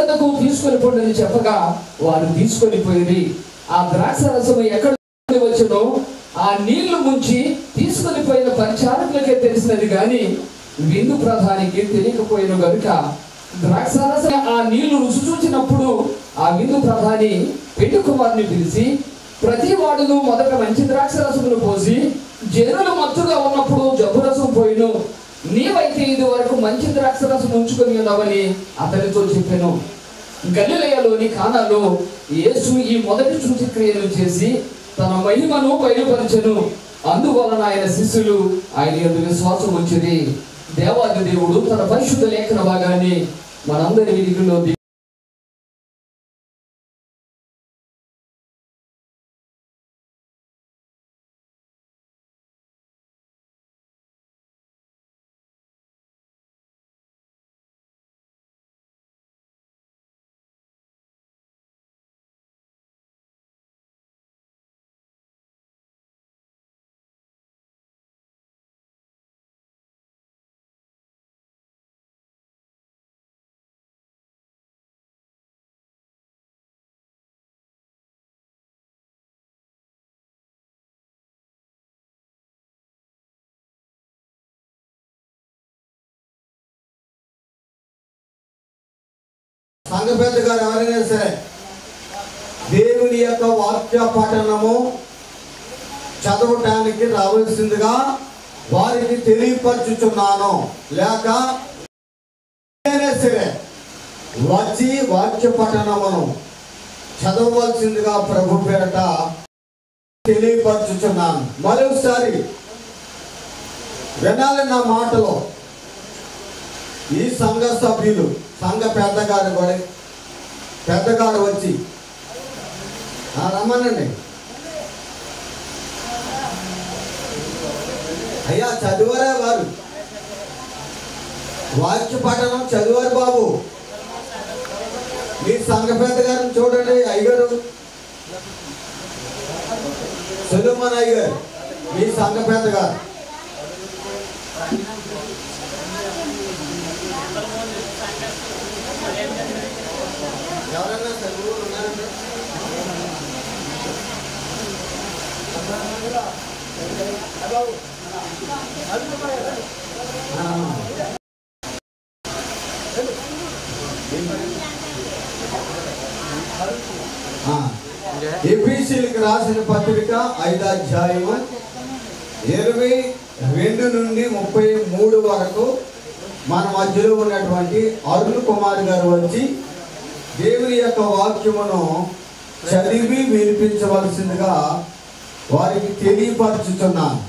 వద్దకు తీసుకొని పోండి చెప్పగా వారు తీసుకొని పోయి ఆ ద్రాక్ష రసము ఎక్కడ నుండి వచ్చునో ఆ నీళ్లు ముంచి తీసుకొని పోయిన పరిచారకులకే తెలిసినది గాని విందు ప్రధానికి తెలియకపోయిన గనుక ద్రాక్షారస ఆ నీళ్లు రుచి చూచినప్పుడు ఆ విందు ప్రధాని పెళ్లి కుమారుని పిలిచి ప్రతి వాడును మొదట మంచి ద్రాక్ష రసమును పోసి జనులు మత్తుగా ఉన్నప్పుడు జబ్బు రసం పోయిను నీవైతే ఇది వరకు మంచి ద్రాక్ష రసం ఉంచుకొని ఉన్నావని అతనితో చెప్పాను గలిలయలోని కానాలో యేసు ఈ మొదటి సూచక్రియలు చేసి తన మహిమను బయలుపరచెను అందువలన ఆయన శిష్యులు ఆయన యొక్క విశ్వాసం వచ్చింది దేవాది దేవుడు తన పరిశుద్ధ లేఖన భాగాన్ని మనందరి వినికిలో ది- సంఘ పెద్ద గారు ఎవరైనా సరే దేవుని యొక్క వాక్య పఠనము చదవటానికి రావాల్సిందిగా వారికి తెలియపరచుచున్నాను లేక ఎవరైనా సరే వచ్చి వాక్య పఠనమును చదవవలసిందిగా ప్రభు పేరట తెలియపరచుచున్నాను మరొకసారి వినాలి నా మాటలో ఈ సంఘ సభ్యులు సంఘ పెద్దగారు కూడా పెద్దగారు వచ్చి ఆ, రమ్మనండి అయ్యా చదివారా వారు వాక్య పఠనం చదివారు బాబు మీ సంఘ పెద్ద గారిని చూడండి అయ్యగారు సులుమన్ అయ్యగారు మీ సంఘ పెద్ద గారు ఎవరన్నా చదువు ఉన్నారంటే ఎఫీసీలకు రాసిన పత్రిక ఐదు అధ్యాయము ఇరవై రెండు నుండి ముప్పై మూడు వరకు మన మధ్యలో ఉన్నటువంటి అరుణ్ కుమార్ గారు వచ్చి దేవుని యొక్క వాక్యమును చదివి వినిపించవలసిందిగా వారికి తెలియపరచుతున్నాను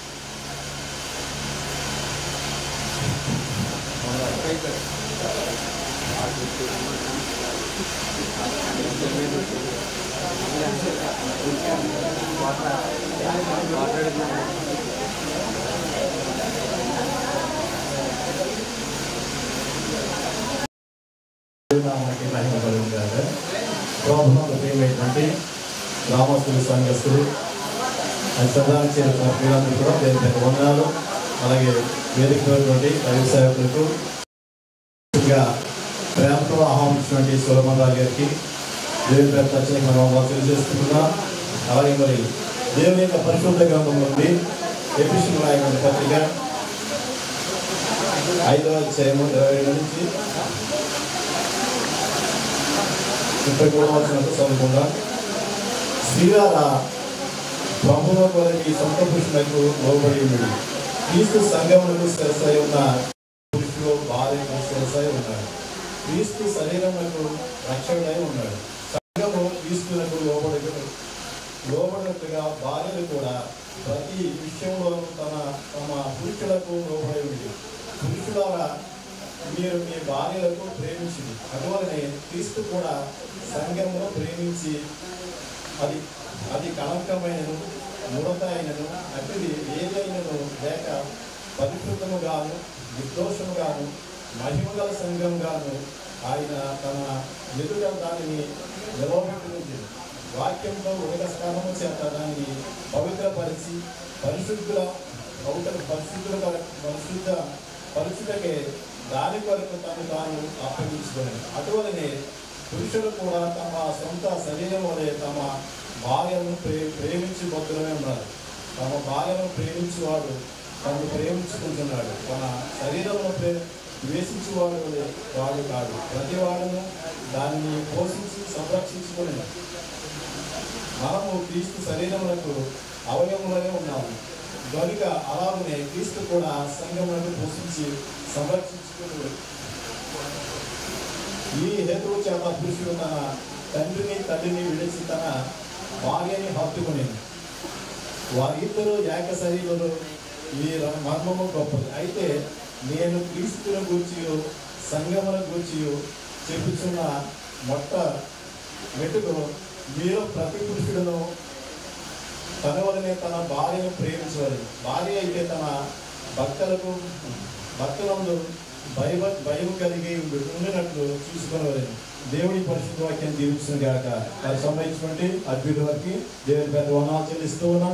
నామానికి మహిమ కలుగును గాక. ప్రభువునందు ప్రియమైనటువంటి గ్రామస్తులు సంఘస్థులు అది సదానికి చేరుకున్న ప్రియులందరూ కూడా దేవుని యొక్క వందనాలు అలాగే వేదిక ఉన్నటువంటి దైవ సేవకులకు ముఖ్యంగా ప్రేమతో ఆహ్వానించినటువంటి సులభన్ రావు గారికి దేవుని పేరు ప్రత్యేక మనం వందనాలు తెలియజేస్తున్నాం అలాగే మరి దేవుని యొక్క పరిశుద్ధ గ్రంథం నుండి ఎపిషన్ రాయబడిన పత్రిక ఐదవ అధ్యాయము ఇరవై ఏడు నుంచి ముప్పై మూడవ వచనంతో చదువుకుందాం శ్రీరాల ప్రభువు కొరకు సొంత పురుషులకు లోబడి ఉంది క్రీస్తు సంఘములకు శిరసై ఉన్న పురుషులు భార్యకు శిరసై ఉన్నారు క్రీస్తు శరీరములకు రక్షకుడై ఉన్నాడు సంఘము క్రీస్తులకు లోబడి లోబడినట్టుగా భార్యలు కూడా ప్రతి విషయంలో తన తమ పురుషులకు లోబడి ఉంది పురుషులారా మీరు మీ భార్యలకు ప్రేమించింది అందువలనే క్రీస్తు కూడా సంఘంలో ప్రేమించి అది అది కళంకమైనను ముడత అయినను అతిది ఏదైనను లేక పరిశుద్ధముగాను నిర్దోషముగాను మహిమగల సంఘంగాను ఆయన తన ఎదుట దానిని నిలవబెట్టింది వాక్యంలో ఉదక స్నానము చేత దానిని పవిత్రపరిచి పరిశుద్ధుల పవిత్ర పరిశుద్ధుల పరిశుద్ధ పరిశుద్ధకే దాని కొరకు తను తాను అప్పగించుకుని అటువలనే పురుషులు కూడా తమ సొంత శరీరం వలె తమ భార్యను ప్రే ప్రేమించి భద్రమే ఉన్నారు తమ భార్యను ప్రేమించేవాడు తను ప్రేమించుకుంటున్నాడు తన శరీరంలో ప్రే ద్వేషించేవాడు వలె వాడు కాదు ప్రతి వాడును దానిని పోషించి సంరక్షించుకుని మనము క్రీస్తు శరీరములకు అవయవములనే ఉన్నాము కనుక అలాగనే క్రీస్తు కూడా సంఘములను పోషించి సంరక్షించుకుని ఈ హేతువు చేత పురుషుడు తన తండ్రిని తల్లిని విడిచి తన భార్యని హత్తుకుని వారిద్దరూ ఏక శరీరులు ఈ మర్మము గొప్పది అయితే నేను క్రీస్తుని గూర్చి సంగముల గూర్చి చెప్పుచున్న మొట్ట మెట్టుకు మీరు ప్రతి పురుషుడును తన వలనే తన భార్యను ప్రేమించవాలి భార్య అయితే తన భక్తులకు భక్తులందు భయ భయం కలిగి ఉండినట్లు చూసుకునేవారు దేవుడి పరిశుద్ధ వాక్యం దీవించిన గాక అది సంబంధించినటువంటి అద్భుత వారికి దేవుని పెద్ద వనాలు చెల్లిస్తూ ఉన్నాం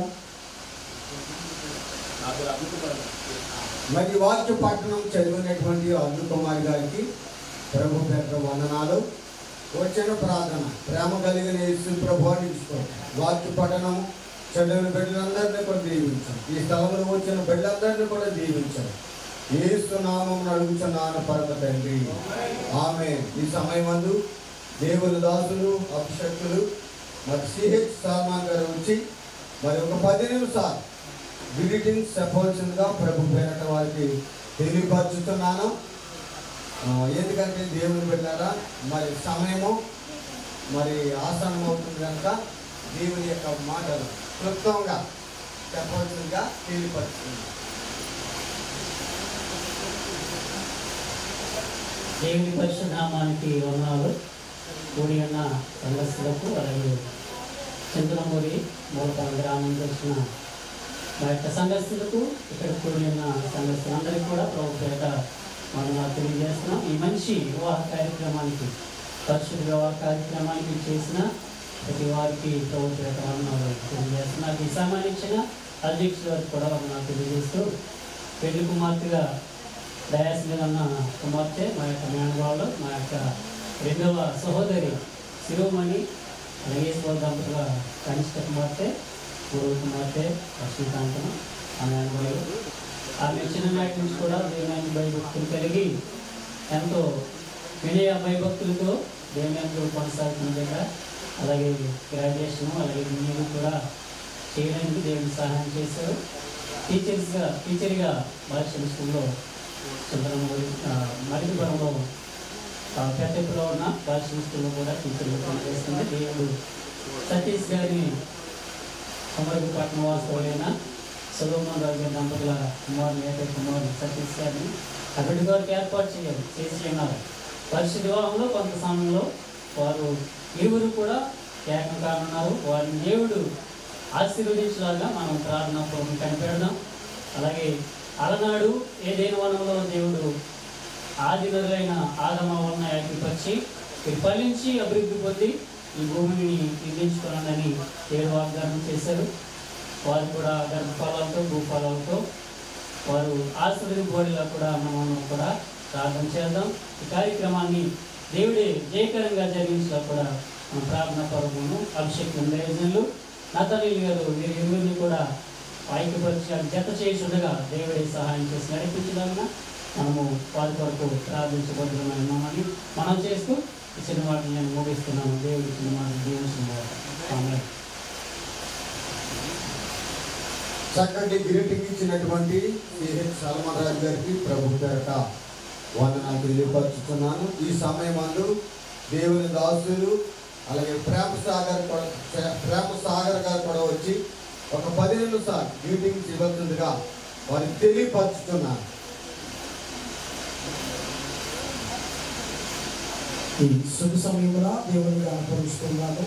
మరి వాక్య పట్టణం చదివినటువంటి అల్లు కుమార్ గారికి ప్రభు పెద్ద వందనాలు వచ్చిన ప్రార్థన ప్రేమ కలిగిన యేసు ప్రభువాన్ని తీసుకో వాక్య పట్టణం చదివిన బిడ్డలందరినీ కూడా దీవించాం ఈ స్థలంలో వచ్చిన బిడ్డలందరినీ కూడా దీవించాం ఏసు నామం అడుగుచున్నాను పరమ తండ్రి ఆమె ఈ సమయమందు దేవుని దాసులు అభిషక్తులు మరి సిహెచ్ సల్మాన్ గారు వచ్చి మరి ఒక పది నిమిషాలు గ్రీటింగ్స్ చెప్పవలసిందిగా ప్రభు పేరట వారికి తెలియపరుచుతున్నాను ఆ, ఎందుకంటే దేవుని బిడ్డారా మరి సమయము మరి ఆసనం అవుతుంది కనుక దేవుని యొక్క మాటలు క్లుప్తంగా చెప్పవలసిందిగా తెలియపరుచుతున్నాను దేవుని పరిశునామానికి వందనాలు కూడి ఉన్న సందస్సులకు అలాగే చంద్రమూరి మూలపాల గ్రామం వచ్చిన మా యొక్క సందస్సులకు ఇక్కడ కూడి ఉన్న సందస్సులందరికీ కూడా ప్రభు పేట వందనాలు తెలియజేస్తున్నాం ఈ మంచి వివాహ కార్యక్రమానికి పరిశుద్ధ వివాహ కార్యక్రమానికి చేసిన ప్రతి వారికి ప్రభు పేట వందనాలు తెలియజేస్తున్నారు ఈ సంబంధించిన అధ్యక్షుల వారికి కూడా వందనాలు తెలియజేస్తూ పెళ్లి కుమార్తెగా డయాస్ మీద ఉన్న కుమార్తె మా యొక్క మేనవాళ్ళు మా యొక్క రెండవ సహోదరి శిరోమణి రంగేశ్వర దంపతుల కనిష్ట కుమార్తె పూర్వ కుమార్తె లక్ష్మీకాంతను ఆ మేనవాళ్ళు ఆమె చిన్ననాటి నుంచి కూడా దేవుని భయభక్తులు కలిగి ఎంతో వినయ భయభక్తులతో దేవుని కొనసాగుతున్న దగ్గర అలాగే గ్రాడ్యుయేషన్ అలాగే ఇంజనీరింగ్ కూడా చేయడానికి దేవుని సహాయం చేశారు టీచర్స్గా టీచర్గా భాషల స్కూల్లో చంద్రమూరి మరిపురంలో పెద్దపులో ఉన్న భాషల స్కూల్లో కూడా టీచర్లు పనిచేస్తుంది దేవుడు సతీష్ గారిని కుమరగుపట్నం వాస్తవులైన సులోమన్ రాజు గారి దంపతుల కుమారులు ఏకైక కుమారుడు సతీష్ గారిని అక్కడి గారికి ఏర్పాటు చేయాలి చేసి ఉన్నారు పరిశుద్ధ వివాహంలో కొంత సమయంలో వారు ఇరువురు కూడా ఏకం కానున్నారు వారిని దేవుడు ఆశీర్వదించలాగా మనం ప్రార్థన పూర్వం కనిపెడదాం అలాగే అలనాడు ఏదైనా వనంలో దేవుడు ఆది నరులైన ఆదమ వలన ఏర్పరిచి మీరు ఫలించి అభివృద్ధి పొంది ఈ భూమిని నిర్మించుకోనని దేవుడు వాగ్దానం చేశారు వారు కూడా గర్భఫలాలతో భూఫలాలతో వారు ఆశీర్వదింపబడిలా కూడా మనం కూడా ప్రార్థన చేద్దాం ఈ కార్యక్రమాన్ని దేవుడే జయకరంగా జరిగించలా కూడా మన ప్రార్థన పర్వము అభిషేకం దైవజనులు నతనీయులు గారు వీరి ఇరువురిని కూడా ఐక్యపరిచి జత చేస్తుండగా దేవుడే సహాయం చేసి నడిపించడానికి మనము వారి కొరకు ప్రార్థించబడుతున్నామని మనం చేస్తూ ఈ చిన్న వాటిని నేను ముగిస్తున్నాను దేవుడి చిన్న మాటలు దీవించిన ఆమె చక్కటి గ్రీటింగ్ ఇచ్చినటువంటి సిహెచ్ సల్మాన్ రాజు గారికి ప్రభు పేరట వందనాలు తెలియపరుచుతున్నాను ఈ సమయమందు దేవుని దాసులు అలాగే ప్రేమ సాగర్ కూడా ప్రేమ సాగర్ గారు కూడా వచ్చి ఒక పది నిమిషాలు గ్రీటింగ్స్ ఇవ్వాల్సిందిగా వారికి తెలియపరుచుతున్నాను ఈ శుభ సమయంలో దేవుని కనపరుస్తున్నాను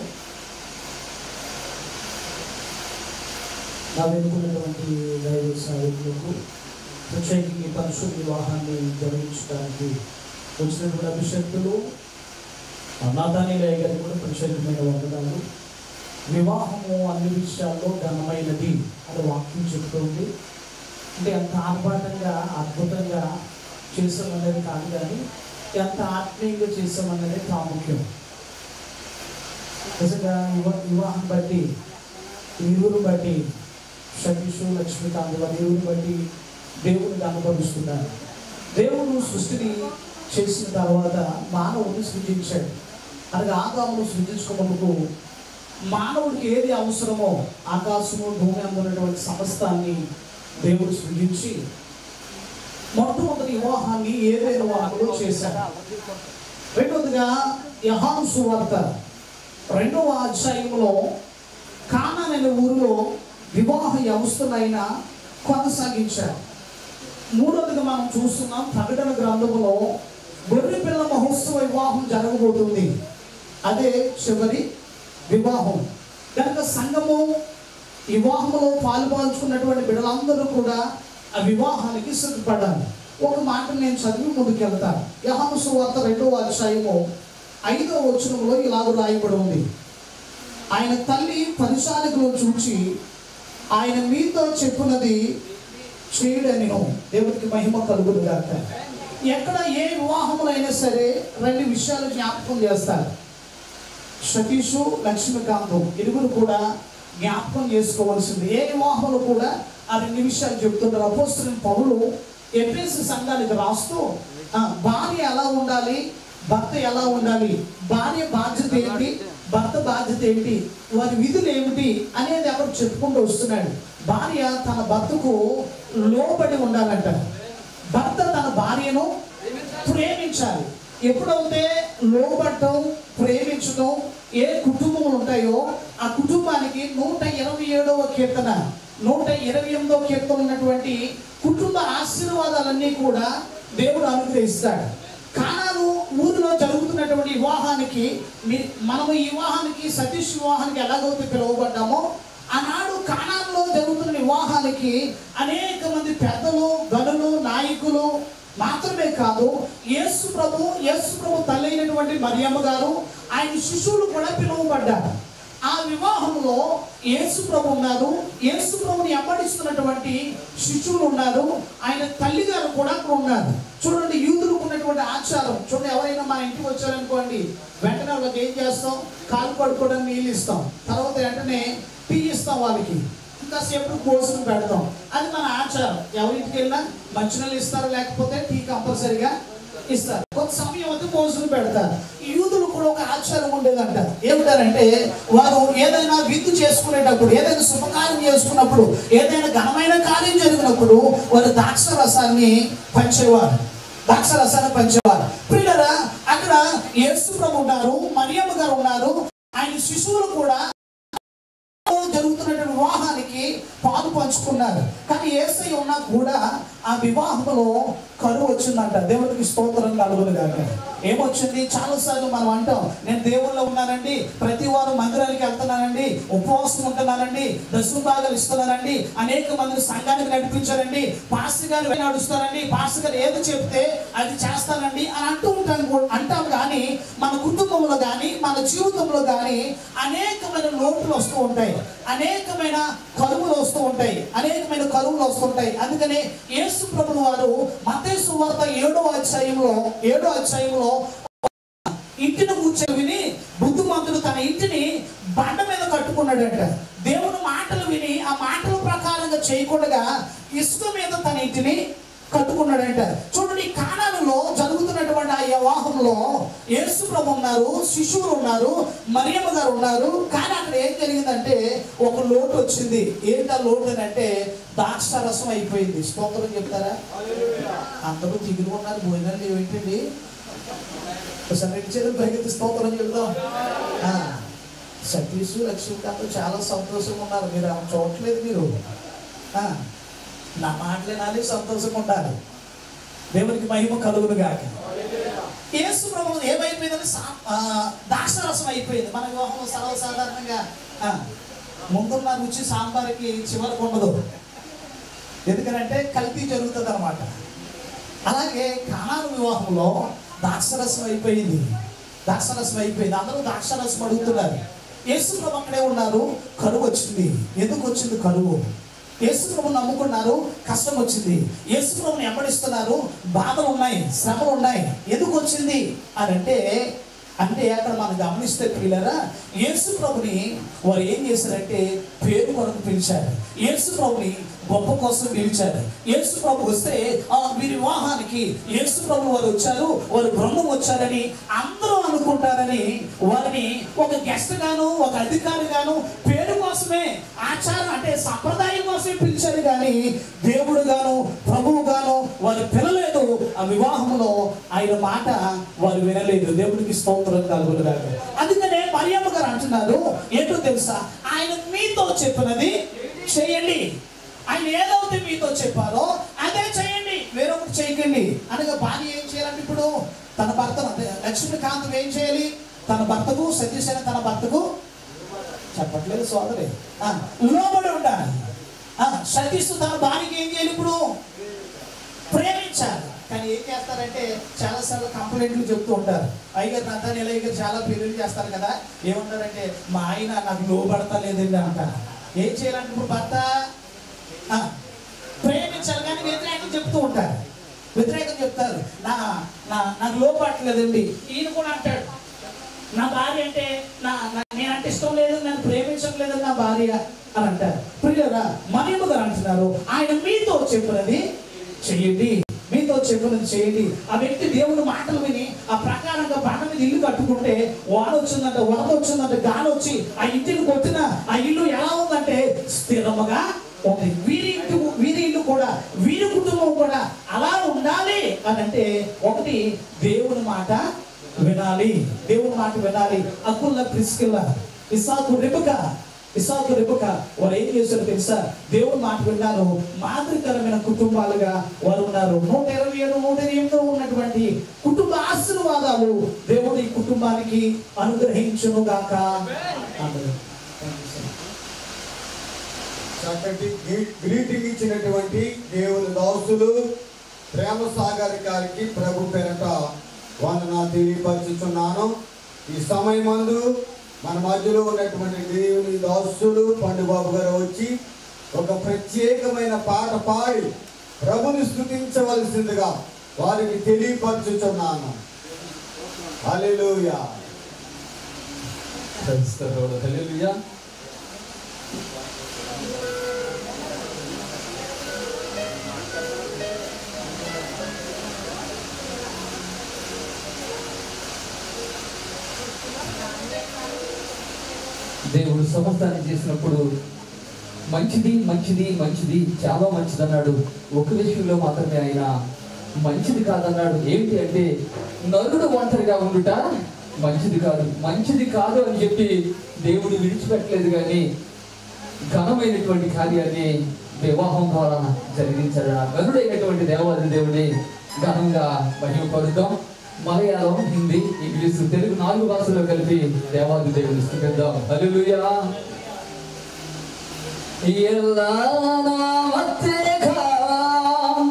నా వెనుకున్నటువంటి దైవ సాహిత్యులకు ప్రత్యేకంగా ఈ పరిశుద్ధ వివాహాన్ని జరిగించడానికి వచ్చినటువంటి అభిషక్తులు నాదానీలయ్య గారికి కూడా ప్రత్యేకమైన వందనాలు వివాహము అన్ని విషయాల్లో ఘనమైనది అని వాక్యం చెప్తుంది అంటే అంత ఆర్భాటంగా అద్భుతంగా చేసామనేది కాదు కానీ ఎంత ఆత్మీయంగా చేసామన్నది ప్రాముఖ్యం నిజంగా వివా వివాహం బట్టి ఇరువురు బట్టి సతీషు లక్ష్మీకాంత్ వారి ఇరువురు బట్టి దేవుని కనపరుస్తున్నారు దేవుడు సృష్టిని చేసిన తర్వాత మానవుడిని సృజించాడు అనగా ఆదామును సృజించుకున్నందుకు మానవుడికి ఏది అవసరమో ఆకాశము భూమి అందున్నటువంటి సమస్తాన్ని దేవుడు సృజించి మొట్టమొదటి వివాహాన్ని ఏదైనా వారిలో చేశాడు రెండవదిగా యహాను సువార్త రెండవ అధ్యాయంలో కానాన్ అనే ఊరిలో వివాహ వ్యవస్థనైన కొనసాగించారు మూడవదిగా మనం చూస్తున్నాం ప్రకటన గ్రంథంలో గొర్రె పిల్ల మహోత్సవ వివాహం జరగబోతుంది అదే చివరి వివాహం కనుక సంఘము వివాహంలో పాల్పంచుకున్నటువంటి బిడ్డలందరూ కూడా ఆ వివాహానికి సిద్ధపడాలి ఒక మాట నేను చదివి ముందుకెళ్తాను యహాను సువార్త రెండవ అధ్యాయము ఐదవ వచనంలో ఇలాగ రాయబడి ఉంది ఆయన తల్లి పరిశాలకులు చూచి ఆయన మీతో చెప్పున్నది చేయడనిను దేవుడికి మహిమ కలుగును గాక ఎక్కడ ఏ వివాహములైనా సరే రెండు విషయాలు జ్ఞాపకం చేస్తారు సతీషు లక్ష్మీకాంత్ ఇరువురు కూడా జ్ఞాపకం చేసుకోవాల్సింది ఏ వివాహంలో కూడా ఆ రెండు విషయాలు చెప్తుంటారు అపోస్తున్న పౌలు ఎపిఎస్సి సంఘానికి రాస్తూ ఆ, భార్య ఎలా ఉండాలి భర్త ఎలా ఉండాలి భార్య బాధ్యత ఏంటి భర్త బాధ్యత ఏంటి వారి విధులు ఏమిటి అనేది ఎవరు చెప్పుకుంటూ వస్తున్నాడు భార్య తన భర్తకు లోబడి ఉండాలంట భర్త తన భార్యను ప్రేమించాలి ఎప్పుడైతే లోబడటం ప్రేమించడం ఏ కుటుంబములు ఉంటాయో ఆ కుటుంబానికి నూట ఇరవై ఏడవ కీర్తన నూట ఇరవై ఎనిమిదవ కీర్తన ఉన్నటువంటి కుటుంబ ఆశీర్వాదాలన్నీ కూడా దేవుడు అనుగ్రహిస్తాడు కానాలు ఊరిలో జరుగుతున్నటువంటి వివాహానికి మీ- మనము ఈ వివాహానికి సతీష్ వివాహానికి ఎలాగైతే పిలువబడ్డామో ఆనాడు కానాల్లో జరుగుతున్న వివాహానికి అనేక మంది పెద్దలు గనులు నాయకులు మాత్రమే కాదు యేసు ప్రభు యేసు ప్రభు తల్లి అయినటువంటి మరియమ్మ గారు ఆయన శిశువులు కూడా పిలువబడ్డారు ఆ వివాహంలో యేసు ప్రభు ఉన్నారు యేసు ప్రభుని అమ్మడిస్తున్నటువంటి శిశువులు ఉన్నారు ఆయన తల్లి గారు కూడా అక్కడ ఉన్నారు చూడండి యూదులకు ఉన్నటువంటి ఆచారం చూడండి ఎవరైనా మా ఇంటికి వచ్చారనుకోండి వెంటనే వాళ్ళకి ఏం చేస్తాం కాలు పడుకోవడానికి నీళ్ళు ఇస్తాం తర్వాత వెంటనే టీ ఇస్తాం వాళ్ళకి ఇంకాసేపు భోజనం పెడతాం అది మన ఆచారం ఎవరింటికి వెళ్ళినా మంచినీళ్ళు ఇస్తారు లేకపోతే టీ కంపల్సరిగా ఇస్తారు కొంత సమయం అయితే భోజనం పెడతారు ఈ యూదులు కూడా ఒక ఆచారం ఉండేదంట ఏమిటారంటే వారు ఏదైనా విందు చేసుకునేటప్పుడు ఏదైనా శుభకార్యం చేసుకున్నప్పుడు ఏదైనా ఘనమైన కార్యం జరిగినప్పుడు వారు ద్రాక్ష రసాన్ని పంచేవారు ద్రాక్ష రసాన్ని పంచేవారు పిల్లరా అక్కడ యేసు ప్రభు ఉన్నారు మరియమ్మ గారు ఉన్నారు ఆయన శిశువులు కూడా జరుగుతున్నటువంటి వివాహానికి పాలు పంచుకున్నారు కానీ ఏసై ఉన్నా కూడా ఆ వివాహంలో కరువు వచ్చిందంట దేవుడికి స్తోత్రం కలుగులు కాక ఏమొచ్చింది చాలాసార్లు మనం అంటాం నేను దేవుళ్ళో ఉన్నానండి ప్రతి వారం మందిరానికి వెళ్తున్నానండి ఉపవాసం ఉంటున్నానండి దశమ భాగాలు ఇస్తున్నానండి అనేక మందిని సంఘానికి నడిపించారండి పాస్టర్ గారు నడుస్తారండి పాస్టర్ గారు ఏది చెప్తే అది చేస్తానండి అని అంటూ ఉంటాం కూ- అంటాం కానీ మన కుటుంబంలో కానీ మన జీవితంలో కానీ అనేకమైన లోటులు వస్తూ ఉంటాయి అనేకమైన కరువులు వస్తూ ఉంటాయి అనేకమైన కరువులు వస్తుంటాయి అందుకనే యేసు ప్రభువు వారు మతేసు వార్త ఏడో అధ్యాయంలో ఏడో అధ్యాయంలో ఇంటిని కూర్చొని విని బుద్ధిమంతుడు తన ఇంటిని బండ మీద కట్టుకున్నాడంట దేవుని మాటలు విని ఆ మాటల ప్రకారంగా చేయకుండా ఇసుక మీద తన ఇంటిని కట్టుకున్నాడంట చూడండి ఈ కానాలలో జరుగుతున్నటువంటి ఆ వివాహంలో యేసు ప్రభు ఉన్నారు శిశువులు ఉన్నారు మరియమ్మ గారు ఉన్నారు కానీ అక్కడ ఏం జరిగిందంటే ఒక లోటు వచ్చింది ఏంటా లోటు అని అంటే ద్రాక్ష రసం అయిపోయింది స్తోత్రం చెప్తారా అందరూ దిగులు ఉన్నారు భోజనాలు ఏమిటండి ఒకసారి రెండు చేతులు పైకెత్తి స్తోత్రం చెప్దాం ఆ, సతీష్ లక్ష్మీకాంత్ చాలా సంతోషంగా ఉన్నారు మీరు ఆమె చూడట్లేదు మీరు ఆ, నా మాటలు వినాలి సంతోషంగా ఉండాలి దేవునికి మహిమ కలుగును గాక యేసు ప్రభు ఏమైపోయిందని సా- ఆ, ద్రాక్షరసం అయిపోయింది మన వివాహంలో సర్వసాధారణంగా ఆ, ముందున్న రుచి సాంబార్కి చివరికి ఉండదు ఎందుకనంటే కల్తీ జరుగుతుంది అనమాట అలాగే కానాను వివాహంలో ద్రాక్షరసం అయిపోయింది ద్రాక్షరసం అయిపోయింది అందరూ ద్రాక్షరసం అడుగుతున్నారు యేసు ప్రభు అక్కడే ఉన్నారు కరువు వచ్చింది ఎందుకు వచ్చింది కరువు యేసుప్రభు నమ్ముకున్నారు కష్టం వచ్చింది యేసుప్రభుని వెంబడిస్తున్నారు బాధలు ఉన్నాయి శ్రమలు ఉన్నాయి ఎందుకు వచ్చింది అని అంటే అంటే అక్కడ మనం గమనిస్తే పిల్లరా యేసు ప్రభుని వారు ఏం చేశారంటే పేరు కొరకు పిలిచారు యేసు ప్రభుని గొప్ప కోసం పిలిచారు యేసు ప్రభు వస్తే ఆ వీరి వివాహానికి యేసు ప్రభు వారు వచ్చారు వారు బృందం వచ్చారని అందరూ అనుకుంటారని వారిని ఒక గెస్ట్ గాను ఒక అధికారి గాను పేరు కోసమే ఆచారం అంటే సంప్రదాయం కోసమే పిలిచారు కానీ దేవుడు గాను ప్రభువు గాను వారు పిలలేదు ఆ వివాహంలో ఆయన మాట వారు వినలేదు దేవుడికి స్తోత్రం కలుగుతున్నారు అందుకనే మరియమ్మ గారు అంటున్నారు ఏంటో తెలుసా ఆయన మీతో చెప్పినది చేయండి ఆయన ఏదైతే మీతో చెప్పారో అదే చేయండి వేరొకటి చేయకండి అనగా భార్య ఏం చేయాలంటే ఇప్పుడు తన భర్తను అంటే లక్ష్మీకాంతం ఏం చేయాలి తన భర్తకు సతీశైన తన భర్తకు చెప్పట్లేదు సోదరి ఆ, లోబడి ఉండాలి ఆ, సతీష్ తన భార్యకి ఏం చేయాలి ఇప్పుడు ప్రేమించాలి కానీ ఏం చేస్తారంటే చాలా సార్లు కంప్లైంట్లు చెప్తూ ఉంటారు అయ్యగారు నతని గారు చాలా పెళ్లి చేస్తారు కదా ఏమంటారంటే మా ఆయన నాకు లోబడతా లేదండి అంటారు ఏం చేయాలంటే ఇప్పుడు భర్త ఆ, ప్రేమించాలి కానీ వ్యతిరేకం చెప్తూ ఉంటారు వ్యతిరేకం చెప్తారు నా నా నాకు లోపట్లేదండి ఈయన కూడా అంటాడు నా భార్య అంటే నా నా- నేనంటే ఇష్టం లేదు నన్ను ప్రేమించడం లేదు నా భార్య అని అంటారు ప్రియులరా మనీము గారు అంటున్నారు ఆయన మీతో చెప్పినది చెయ్యండి మీతో చెప్పినది చేయండి ఆ వ్యక్తి దేవుని మాటలు విని ఆ ప్రకారంగా బండ మీద ఇల్లు కట్టుకుంటే వాన వచ్చిందంట వరద వచ్చిందంట గాలి వచ్చి ఆ ఇంటిని కొట్టిన ఆ ఇల్లు ఎలా ఉందంటే స్థిరముగా ఉంది వీరి ఇంటి వీరి ఇల్లు కూడా వీరి కుటుంబం కూడా అలా ఉండాలి అని అంటే ఒకటి దేవుని మాట వినాలి దేవుని మాట వినాలి అక్కుల్ల ప్రిస్కిల్ల ఇసాకు రెబక ఇసాకు రెబక వారు ఏం చేశారో తెలుసా దేవుని మాట విన్నారు మాదిరికరమైన కుటుంబాలుగా వారు ఉన్నారు నూట ఇరవై ఏడు నూట ఎనిమిదిలో ఉన్నటువంటి కుటుంబ ఆశీర్వాదాలు దేవుడు ఈ కుటుంబానికి అనుగ్రహించును గాక ఆమేన్. చక్కటి గ్రీ- గ్రీటింగ్ ఇచ్చినటువంటి దేవుని దాసులు ప్రేమ సాగర్ గారికి ప్రభు పేరట వందన తెలియపరుచుతున్నాను ఈ సమయమందు మన మధ్యలో ఉన్నటువంటి దేవుని దాసుడు పండుబాబు గారు వచ్చి ఒక ప్రత్యేకమైన పాట పాడి ప్రభుని స్థుతించవలసిందిగా వారికి తెలియపరచుచున్నాను హల్లెలూయా క్రైస్తవుడు హల్లెలూయా దేవుడు సమస్తాన్ని చేసినప్పుడు మంచిది మంచిది మంచిది చాలా మంచిది అన్నాడు ఒక విషయంలో మాత్రమే ఆయన మంచిది కాదన్నాడు ఏంటి అంటే నరుడు ఒంటరిగా ఉండుట మంచిది కాదు మంచిది కాదు అని చెప్పి దేవుడు విడిచిపెట్టలేదు కానీ ఘనమైనటువంటి కార్యాన్ని వివాహం ద్వారా జరిగించాడు ఆ గనుడైనటువంటి దేవాది దేవుడి ఘనంగా మహిమపరుద్దాం మలయాళం హిందీ ఇంగ్లీషు తెలుగు నాలుగు భాషల్లో కలిపి దేవాది దేవుని స్థుతిద్దాం హల్లెలూయా എല്ലാ നാമത്തേക്കാൾ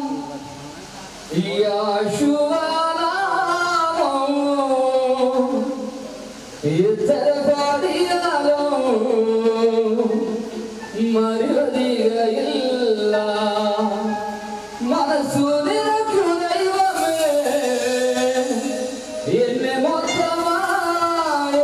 യാശുവാനാമോ ഇത്തര പാടിയാലോ മരുവതികയില്ല മനസ്സു നിനക്കു ദൈവമേ എന്നെ മൊത്തമായ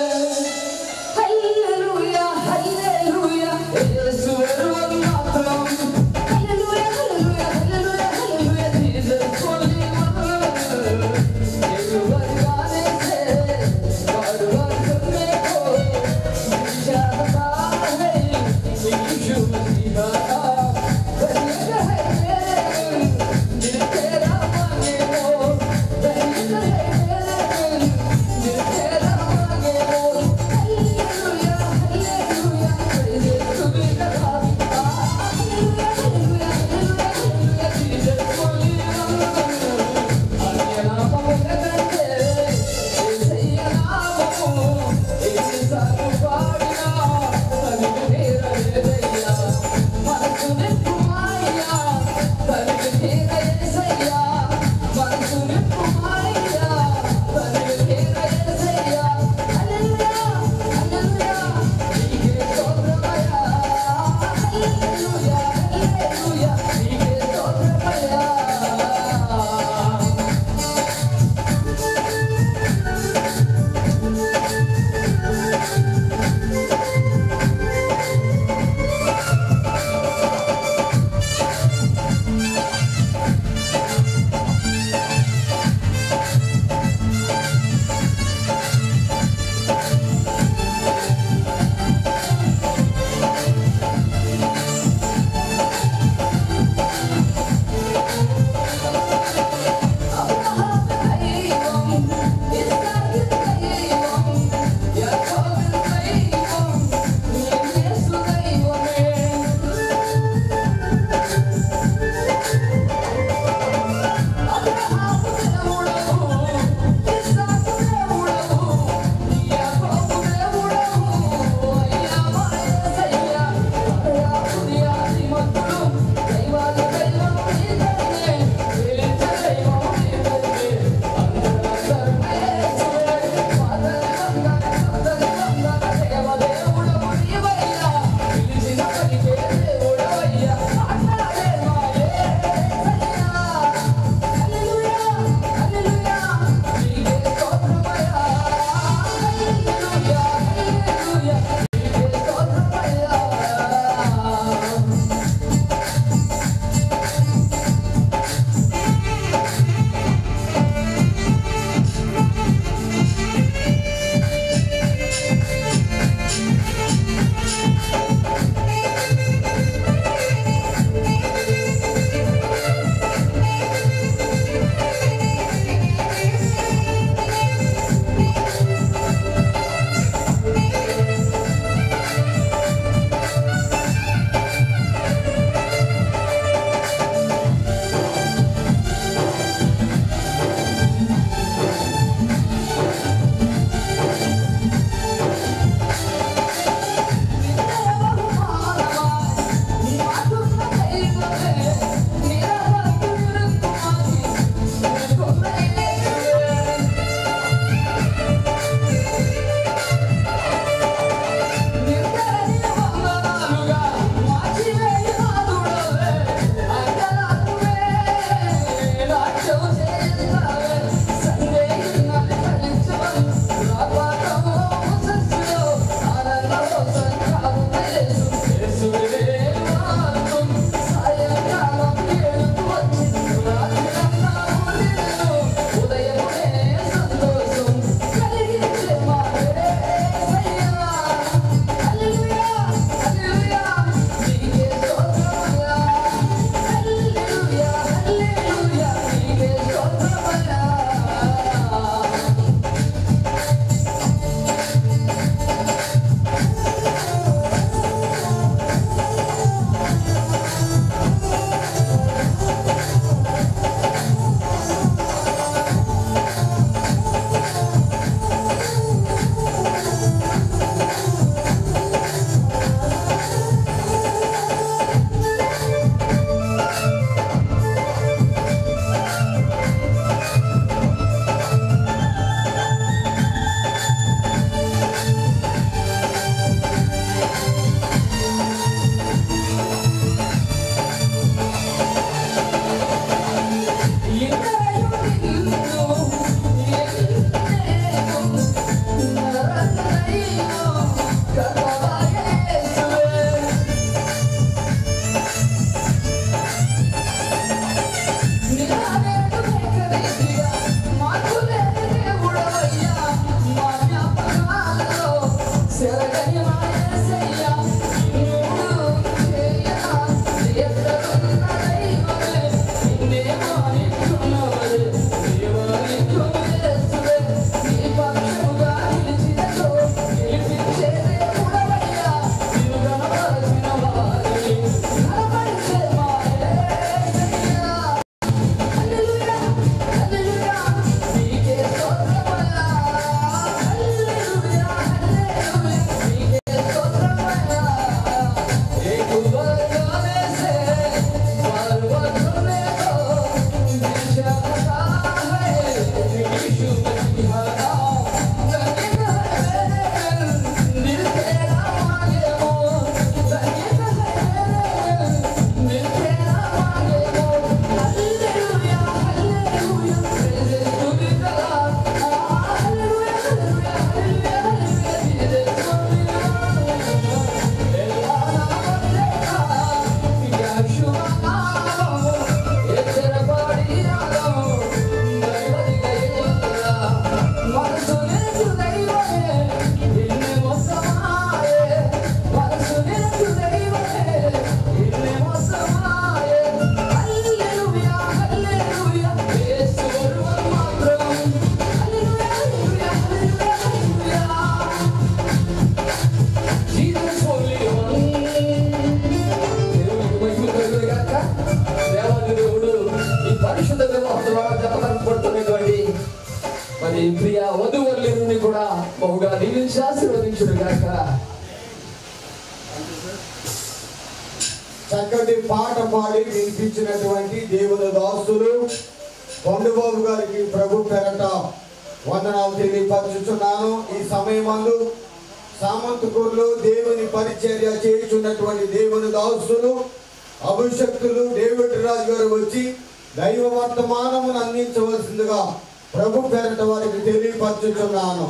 ഹല്ലേലൂയ ഹല്ലേലൂയ യേശു വരുവൻ മാത്രം hallelujah hallelujah hallelujah hallelujah Jesus only one. Everyone got it said, God was the maker. We shall abide, we should be above. When you go ahead, you get up on your own. When you go ahead, you get up on your own. Hallelujah hallelujah Praise to be the God. Hallelujah hallelujah hallelujah Jesus only one. బహుగా దీవించి ఆశీర్వదించుడు గాక చక్కటి పాట పాడి వినిపించినటువంటి దేవుని దాసులు కొండబాబు గారికి ప్రభు పెరట వందనాలు తెలియపరచుచున్నాను ఈ సమయమందు సామంతకూరులో దేవుని పరిచర్య చేయుచున్నటువంటి దేవుని దాసులు అభిషక్తులు డేవిడ్ రాజు గారు వచ్చి దైవ వర్తమానమును అందించవలసిందిగా ప్రభు పెరట వారికి తెలియపరచుచున్నాను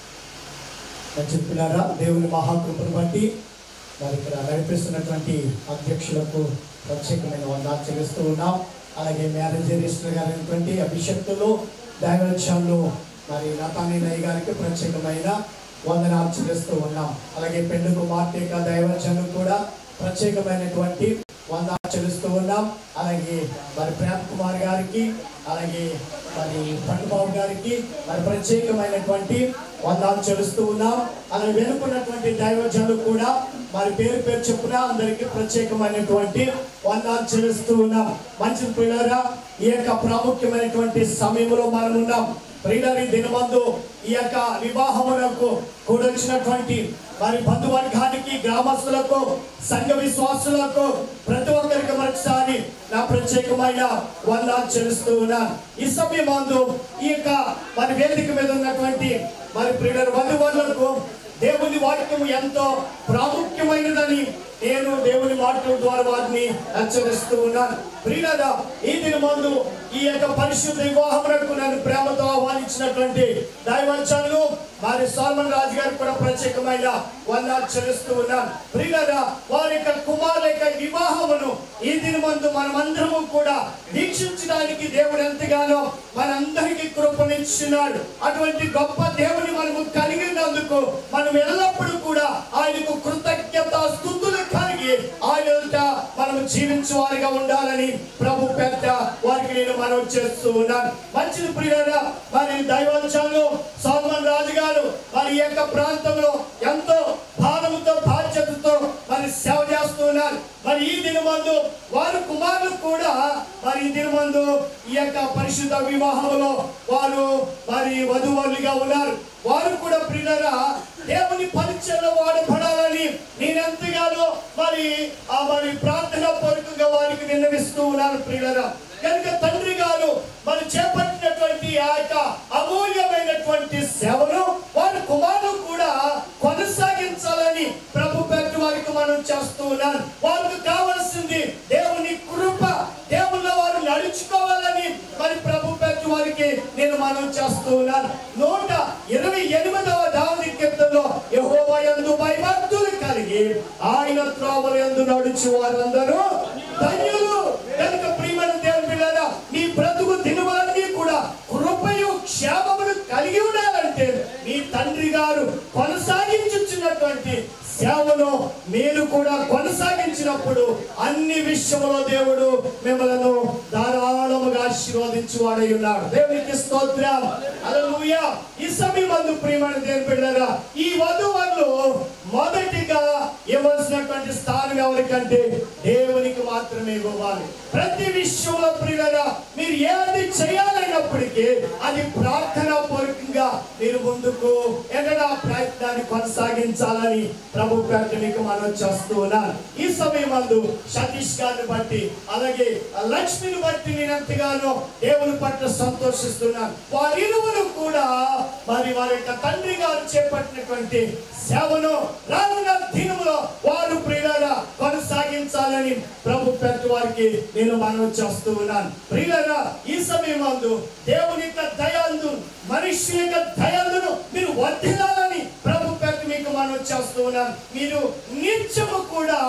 చెప్పినారా దేవుని మహాకృపను బట్టి మరి ఇక్కడ నడిపిస్తున్నటువంటి అధ్యక్షులకు ప్రత్యేకమైన వందనాలు చెల్లిస్తూ ఉన్నాం అలాగే మేనేజరిస్టర్ గారైనటువంటి అభిషక్తులు దైవత్యంలో మరి నతానయ్య గారికి ప్రత్యేకమైన వందనాలు చెల్లిస్తూ ఉన్నాం అలాగే పెండు కుమార్తెక దైవత్యం కూడా ప్రత్యేకమైనటువంటి వందనాలు చెల్లిస్తూ ఉన్నాం అలాగే మరి ప్రేమ్ కుమార్ గారికి అలాగే మరి పండుబాబు గారికి మరి ప్రత్యేకమైనటువంటి వందనాలు చెల్లిస్తూ ఉన్నాం అలాగే వెనుకున్నటువంటి దైవజనులు కూడా మరి పేరు పేరు చెప్పున అందరికీ ప్రత్యేకమైనటువంటి వందనాలు చెల్లిస్తూ ఉన్నాం మంచి పిల్లరా ఈ యొక్క ప్రాముఖ్యమైనటువంటి సమయంలో మనం ఉన్నాం ప్రియులని దినమందు ఈ యొక్క వివాహములకు కూడొచ్చినటువంటి మరి బంధువర్గానికి గ్రామస్తులకు సంఘ విశ్వాసులకు ప్రతి ఒక్కరికి మరొకసారి నా ప్రత్యేకమైన వందనాలు చెల్లిస్తూ ఉన్నాను ఈ సమయమందు ఈ యొక్క మరి వేదిక మీద ఉన్నటువంటి మరి ప్రియుల బంధువులకు దేవుని వాక్యం ఎంతో ప్రాముఖ్యమైనదని నేను దేవుని మాటల ద్వారా వారిని హెచ్చరిస్తూ ఉన్నాను ప్రియులరా ఈ దినమందు ఈ యొక్క పరిశుద్ధ వివాహములకు నన్ను ప్రేమతో ఆహ్వానించినటువంటి దైవంచాలు మరి సల్మాన్ రాజు గారు కూడా ప్రత్యేకమైన వందనాలు చెల్లిస్తూ ఉన్నాను ప్రియులరా వారి యొక్క కుమారుల యొక్క వివాహమును ఈ దినమందు మనమందరము కూడా వీక్షించడానికి దేవుడు ఎంతగానో మనందరికీ కృపణించున్నాడు అటువంటి గొప్ప దేవుని మనము కలిగినందుకు మనం ఎల్లప్పుడూ కూడా ఆయనకు కృతజ్ఞత స్థుతులు కలిగి ఆయన ఎదుట మనము జీవించు వారిగా ఉండాలని ప్రభు పెద్ద వారికి నేను మనం చేస్తూ ఉన్నాను మంచిది ప్రియులరా మరి దైవంచాలు సల్మాన్ రాజు గారు మరి ఈ యొక్క ప్రాంతంలో ఎంతో భారముతో బాధ్యతతో మరి సేవ చేస్తూ ఉన్నారు మరి ఈ దినమందు వారి కుమారులు కూడా మరి ఈ దినమందు ఈ యొక్క పరిశుద్ధ వివాహంలో వారు మరి వధువులుగా ఉన్నారు వారు కూడా ప్రియులరా దేవుని పరిచయలో వాడబడాలని నేను ఎంతగానో మరి ఆ మరి ప్రార్థన పూర్వకంగా వారికి విన్నవిస్తూ ఉన్నాను ప్రియులరా కనుక తండ్రి గారు మరి చేపట్టినటువంటి ఆ యొక్క అమూల్యమైనటువంటి సేవను వారి కుమారులు కూడా కొనసాగించాలని ప్రభు పెద్ద వారికి మనం చేస్తూ ఉన్నాను వారికి కావలసింది దేవుని కృప దేవుళ్ళ వారు నడుచుకోవాలని మరి ప్రభు పెద్ద వారికి నేను మనం చేస్తూ ఉన్నాను నూట ఇరవై ఎనిమిదవ దావది కీర్తనలో యెహోవా యందు భయభక్తులు కలిగి ఆయన త్రోవల యందు నడుచు వారందరూ ధన్యులు కనుక ప్రియమైన దేవుని పిల్లరా నీ బ్రతుకు దినములన్నీ కూడా కృపయు క్షేమమును కలిగి ఉండాలంటే నీ తండ్రి గారు కొనసాగించుచున్నటువంటి సేవను మీరు కూడా కొనసాగించినప్పుడు అన్ని విషయములో దేవుడు మిమ్మలను ధారాళముగా ఆశీర్వదించువాడై ఉన్నాడు దేవునికి స్తోత్రం హల్లెలూయా ఈ సమయమందు ప్రియమైన దేవుని బిడ్డలారా ఈ వధువులు మొదటిగా ఇవ్వాల్సినటువంటి స్థానం ఎవరికంటే దేవునికి మాత్రమే ఇవ్వాలి ప్రతి విషయంలో ప్రియులరా మీరు ఏది చేయాలన్నప్పటికీ అది ప్రార్థనా పూర్వకంగా మీరు ముందుకు ఎన్నడా ప్రయత్నాన్ని కొనసాగించాలని ప్రభు పేట మీకు మనం చేస్తూ ఉన్నాను ఈ సమయం మందు సతీష్ గారిని బట్టి అలాగే లక్ష్మిని బట్టి నేను ఎంతగానో దేవుని పట్ల సంతోషిస్తున్నాను వారిరువురు కూడా మరి వారి యొక్క తండ్రి గారు చేపట్టినటువంటి సేవను రానున్న దినములో వారు ప్రియుల కొనసాగించాలని ప్రభు పెద్ద వారికి నేను మనం చేస్తూ ఉన్నాను ప్రియుల ఈ సమయం మందు దేవుని యొక్క దయాందు మనిషి యొక్క దయాందును మీరు వర్ధిల్లాలని ప్రభు పెద్ద మీకు మనం చేస్తూ ఉన్నాను మీరు నిత్యము కూడా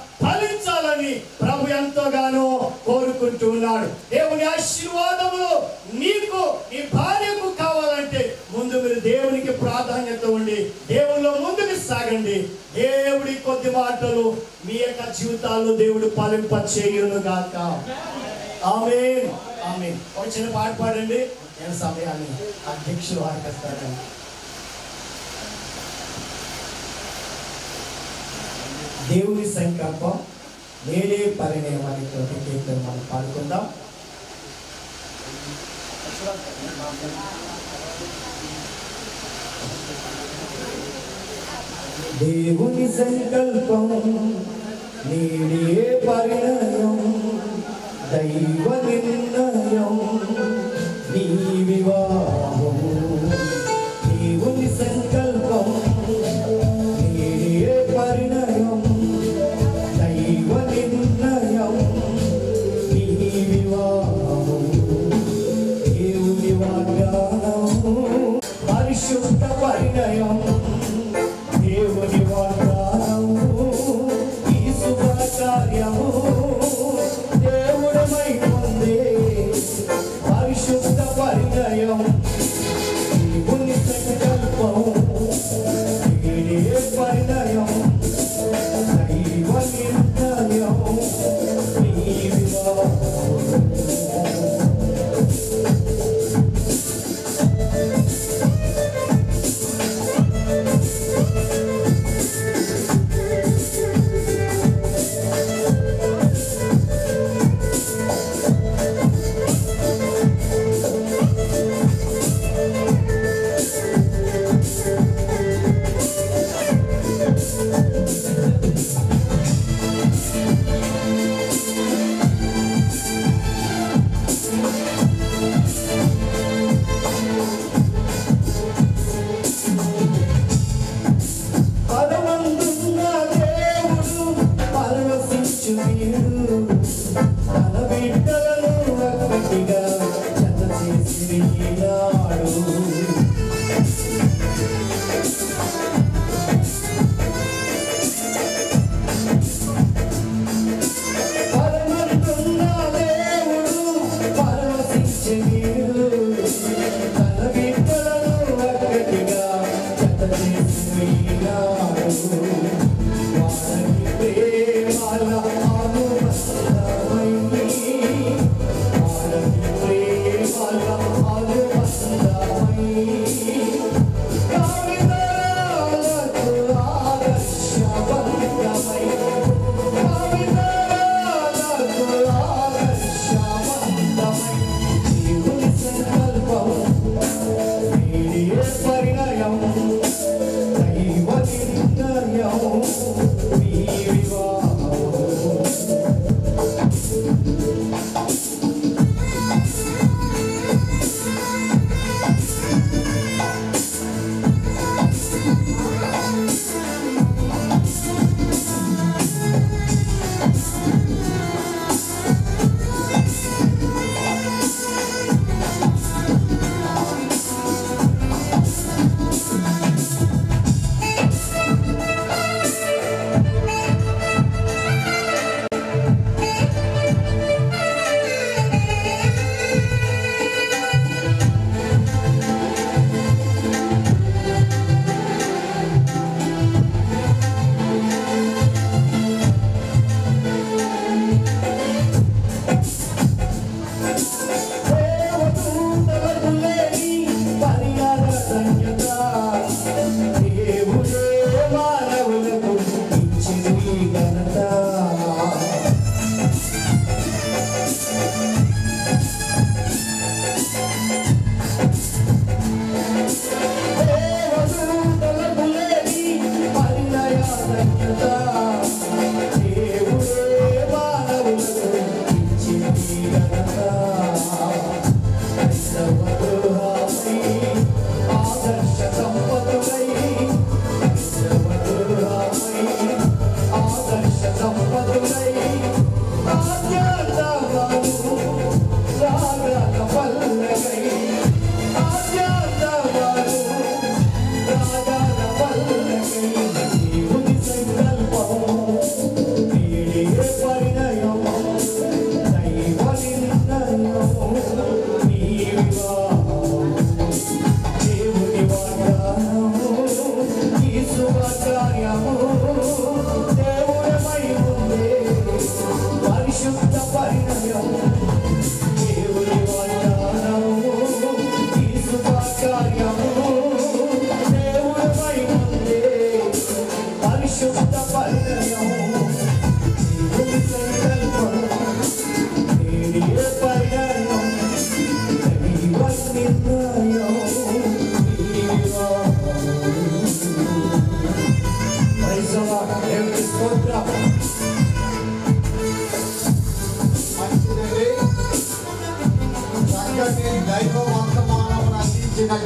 ఫలించాలని ప్రభు ఎంతోగానో కోరుకుంటూ ఉన్నాడు దేవుని ఆశీర్వాదములు నీకు నీ భార్యకు కావాలంటే ముందు మీరు దేవునికి ప్రాధాన్యత ఉండి దేవునిలో ముందుకు సాగండి దేవుడి కొద్ది మాటలు మీ యొక్క జీవితాల్లో దేవుడు పాలింప చేయును గాక ఆమె ఆమె ఒక చిన్న పాట పాడండి నేను సమయాన్ని అధ్యక్షులు వారికిస్తాను దేవుని సంకల్పం నేనే పరిణయమని కీర్తన మనం పాడుకుందాం దేవుని సంకల్పం నీడే పరిణయం దైవ నిర్ణయం నీ వివాహం దేవుని సంకల్పం నీడే పరిణయం దైవ నిర్ణయం నీ వివాహం దేవుని వాగ్దానం పరిశుద్ధ పరిణయం దేవుని వాగ్దానం ఈ శుభ కార్యము దేవుడమై పొందే పరిశుద్ధ పరిణయం దేవుని సంకల్పం నేనే పరిణయం దైవ నిర్ణయం నీ వివాహం పరమందున్న దేవుడు పరవశించు వీడు తన బిడ్డలను ఒక్కటిగా జత చేసి ఈనాడు పరమందున్న దేవుడు పరవశించు వీడు తన బిడ్డలను ఒక్కటిగా జత చేసి ఈనాడు వారికి ప్రేమల అనుబంధమై వారికి ప్రేమల అనుబంధమై కవితలకు ఆదర్శవంతమై కవితలకు ఆదర్శవంతమై దేవుని సంకల్పం నీడే పరిణయం దైవ నిర్ణయం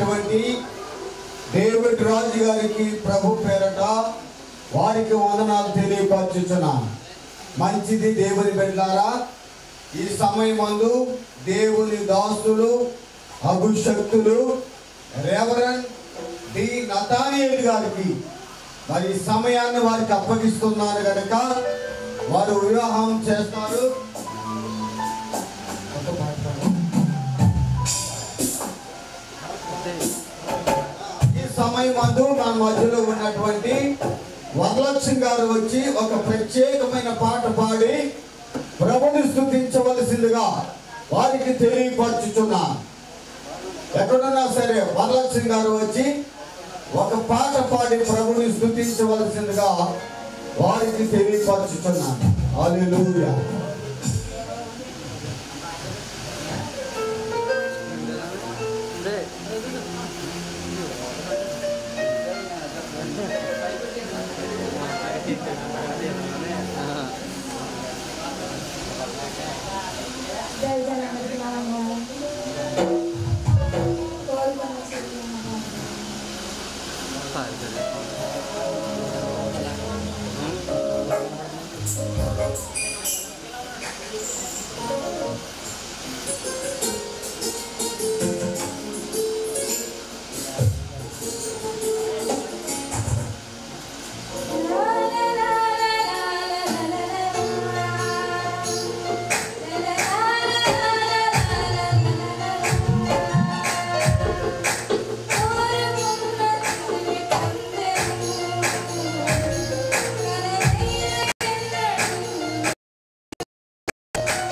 ఉన్నటువంటి డేవిడ్ రాజు గారికి ప్రభు పేరట వారికి వందనాలు తెలియపరచుచున్నాను మంచిది దేవుని బిడ్డారా ఈ సమయమందు దేవుని దాసులు అభిషక్తులు రెవరన్ డి నతానియల్ గారికి మరి ఈ సమయాన్ని వారికి అప్పగిస్తున్నారు కనుక వారు వివాహం చేస్తారు ఒక పాట పాడు. ఈ సమయం అందు మన మధ్యలో ఉన్నటువంటి వరలక్ష్మి గారు వచ్చి ఒక ప్రత్యేకమైన పాట పాడి ప్రభుని స్థుతించవలసిందిగా వారికి తెలియపరచుచున్నా ఎక్కడున్నా సరే వరలక్ష్మి గారు వచ్చి ఒక పాట పాడి ప్రభుని స్థుతించవలసిందిగా వారికి తెలియపరచుచున్నాను హల్లెలూయా Thank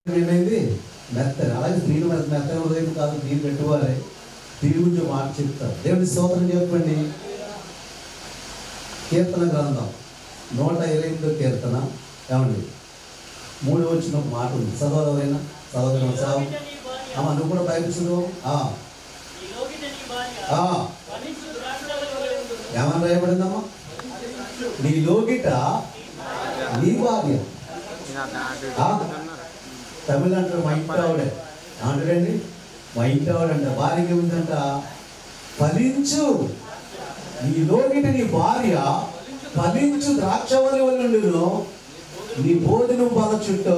ఏమైంది మెత్తని అలాగే స్త్రీలు మెత్త మెత్తని హృదయం కాదు స్త్రీలు పెట్టుకోవాలి స్త్రీ గురించి ఒక మాట చెప్తారు దేవుడి స్తోత్రం చెప్పండి కీర్తన గ్రంథం నూట ఇరవై ఎనిమిదో కీర్తన ఏమండి మూడు వచ్చిన ఒక మాట ఉంది చదవదైనా చదవదైనా చదవ అమ్మ నువ్వు కూడా బయట చదువు ఆ, ఆ. ఏమని రాయబడిందమ్మా నీ లోగిట నీ భార్య ఆ, తమిళ అంటారు మా ఇంటి ఆవిడే అంటాడండి మా ఇంటి ఆవిడంట భార్యకి ఏమిటంట ఫలించు నీ లోగిట నీ భార్య ఫలించు ద్రాక్షవల్లి వల్లుండును నీ భోజనం పద చుట్టూ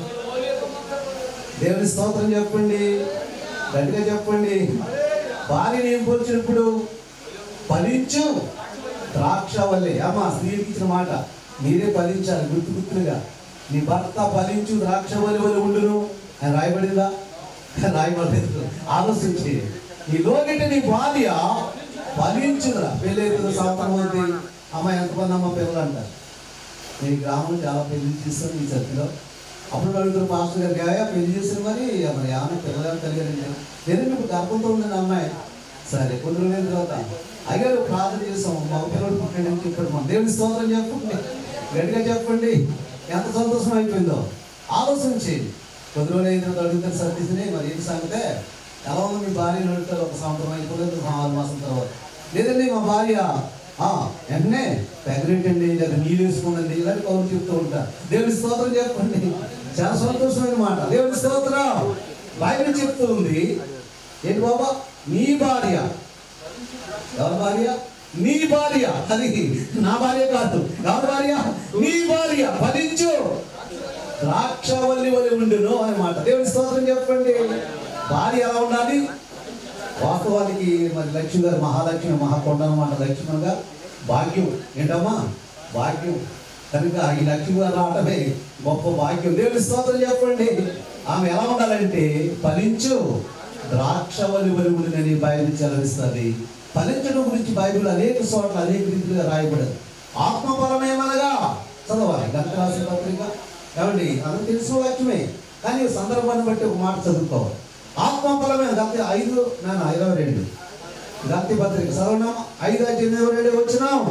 దేవుని స్తోత్రం చెప్పండి గట్టిగా చెప్పండి భార్యని ఏం పోల్చినప్పుడు ఫలించు ద్రాక్ష వల్లే అమ్మా స్త్రీకి ఇచ్చిన మాట మీరే ఫలించాలి గుర్తు గుర్తులుగా నీ భర్త ఫలించు ద్రాక్ష వల్లి వల్ల ఉండును అని రాయబడిందా రాయబడలేదు ఆలోచించి నీ లోగిట నీ భార్య ఫలించురా పెళ్ళైతుంది సంవత్సరం అవుతుంది అమ్మ ఎంతమంది అమ్మ పిల్లలు అంటారు మీ గ్రామం చాలా పెళ్లి చేస్తాం మీ చర్చిలో అప్పుడు అడుగుతారు పాస్టర్ గారికి "అయ్యా, పెళ్లి చేసిన మరి మరి ఏమైనా పిల్లలు కలిగారు నేను ఇప్పుడు గర్భంతో ఉందండి అమ్మాయి సరే కొన్ని రోజుల తర్వాత అయ్యారు ప్రార్థన చేస్తాం మా పిల్లడు పుట్టినని చెప్పాడు మన దేవుని స్తోత్రం చెప్పండి గట్టిగా చెప్పండి ఎంత సంతోషం అయిపోయిందో ఆలోచించి కొద్ది రోజులు అయిన తర్వాత అడుగుతారు సర్దిసినే మరి ఏంటి సంగతే ఎలా ఉంది మీ భార్య అడుగుతారు ఒక సంవత్సరం అయిపోలేదు ఆరు మాసం తర్వాత లేదండి మా భార్య ఆ, వెంటనే ప్రెగ్నెంట్ అండి లేదా నీళ్ళు వేసుకుందండి ఇలాంటి కౌలు చెప్తూ ఉంటారు దేవుని స్తోత్రం చెప్పండి చాలా సంతోషమైన మాట దేవుని స్తోత్రం బైబిల్ చెప్తూ ఉంది ఏంటి బాబా నీ భార్య ఎవరి భార్య నీ భార్య అది నా భార్య కాదు ఎవరి భార్య నీ భార్య ఫలించు ద్రాక్షవల్లి వలి ఉండును అనే మాట దేవుని స్తోత్రం చెప్పండి భార్య ఎలా ఉండాలి వాస్తవానికి మరి లక్ష్మి గారు మహాలక్ష్మి మహాకొండ అనమాట లక్ష్మణగా భాగ్యం ఏంటమ్మా భాగ్యం కనుక ఈ లక్ష్మి గారు రావటమే గొప్ప భాగ్యం దేవుని స్తోత్రం చెప్పండి ఆమె ఎలా ఉండాలంటే ఫలించు ద్రాక్షవల్లి వలుగులని బైబిల్ చదివిస్తుంది ఫలించడం గురించి బైబిల్ అనేక చోట్ల అనేక రీతిగా రాయబడదు ఆత్మఫలమేమనగా చదవాలి గంట రాసిన పత్రిక ఏమండి అందరూ తెలుసు వాక్యమే కానీ సందర్భాన్ని బట్టి ఒక మాట చదువుకోవాలి ఆత్మఫలమే గంట ఐదు నేను ఇరవై రెండు గంతి పత్రిక చదవనాం ఐదు ఐదు ఇరవై రెండు వచ్చినాం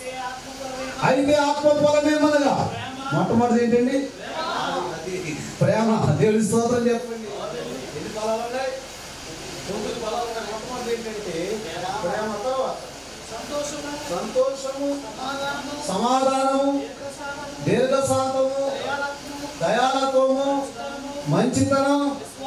అయితే ఆత్మఫలమేమనగా మొట్టమొదటి ఏంటండి ప్రేమ దేవుని స్తోత్రం చెప్పండి ఎన్ని ఫలాలు ఉన్నాయి తొమ్మిది ఫలాలు ఉన్నాయి మొట్టమొదటి ఏంటంటే ప్రేమతో సంతోషము సమాధానము దీర్ఘశాంతము దయాలత్వము మంచితనం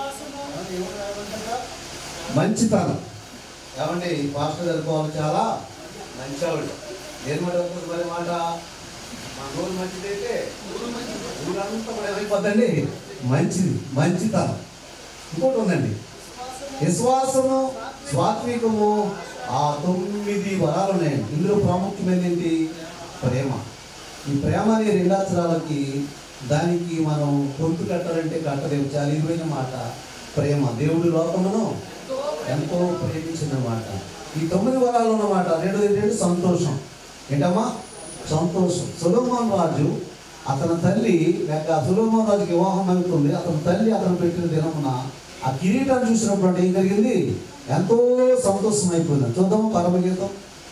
మంచితనం ఏమండి పాస్టర్ గారి కోవాలి చాలా మంచి ఆవిడ ఏం మాట వస్తుంది మరి మాట మా నోరు మంచిదైతే ఊరంతా కూడా ఏమైపోద్దండి మంచిది మంచితనం ఇంకోటి ఉందండి విశ్వాసము స్వాత్వికము ఆ తొమ్మిది వరాలు ఉన్నాయండి ఇందులో ప్రాముఖ్యమైనది ఏంటి ప్రేమ ఈ ప్రేమ అనే రెండు అక్షరాలకి దానికి మనం పొంతు కట్టాలంటే కట్టలేము చాలా ఇరువైన మాట ప్రేమ దేవుడి లోకమును ఎంతో ప్రేమించిన మాట ఈ తొమ్మిది వరాలు ఉన్నమాట రెండోది ఏంటంటే సంతోషం ఏంటమ్మా సంతోషం సులోమాన్ రాజు అతని తల్లి లేక సులోమాన్ రాజుకి వివాహం అవుతుంది అతని తల్లి అతను పెట్టిన దినమున ఆ కిరీటాన్ని చూసినప్పుడు అంటే ఏం జరిగింది ఎంతో సంతోషం అయిపోయింది చూద్దాము పరమగీతం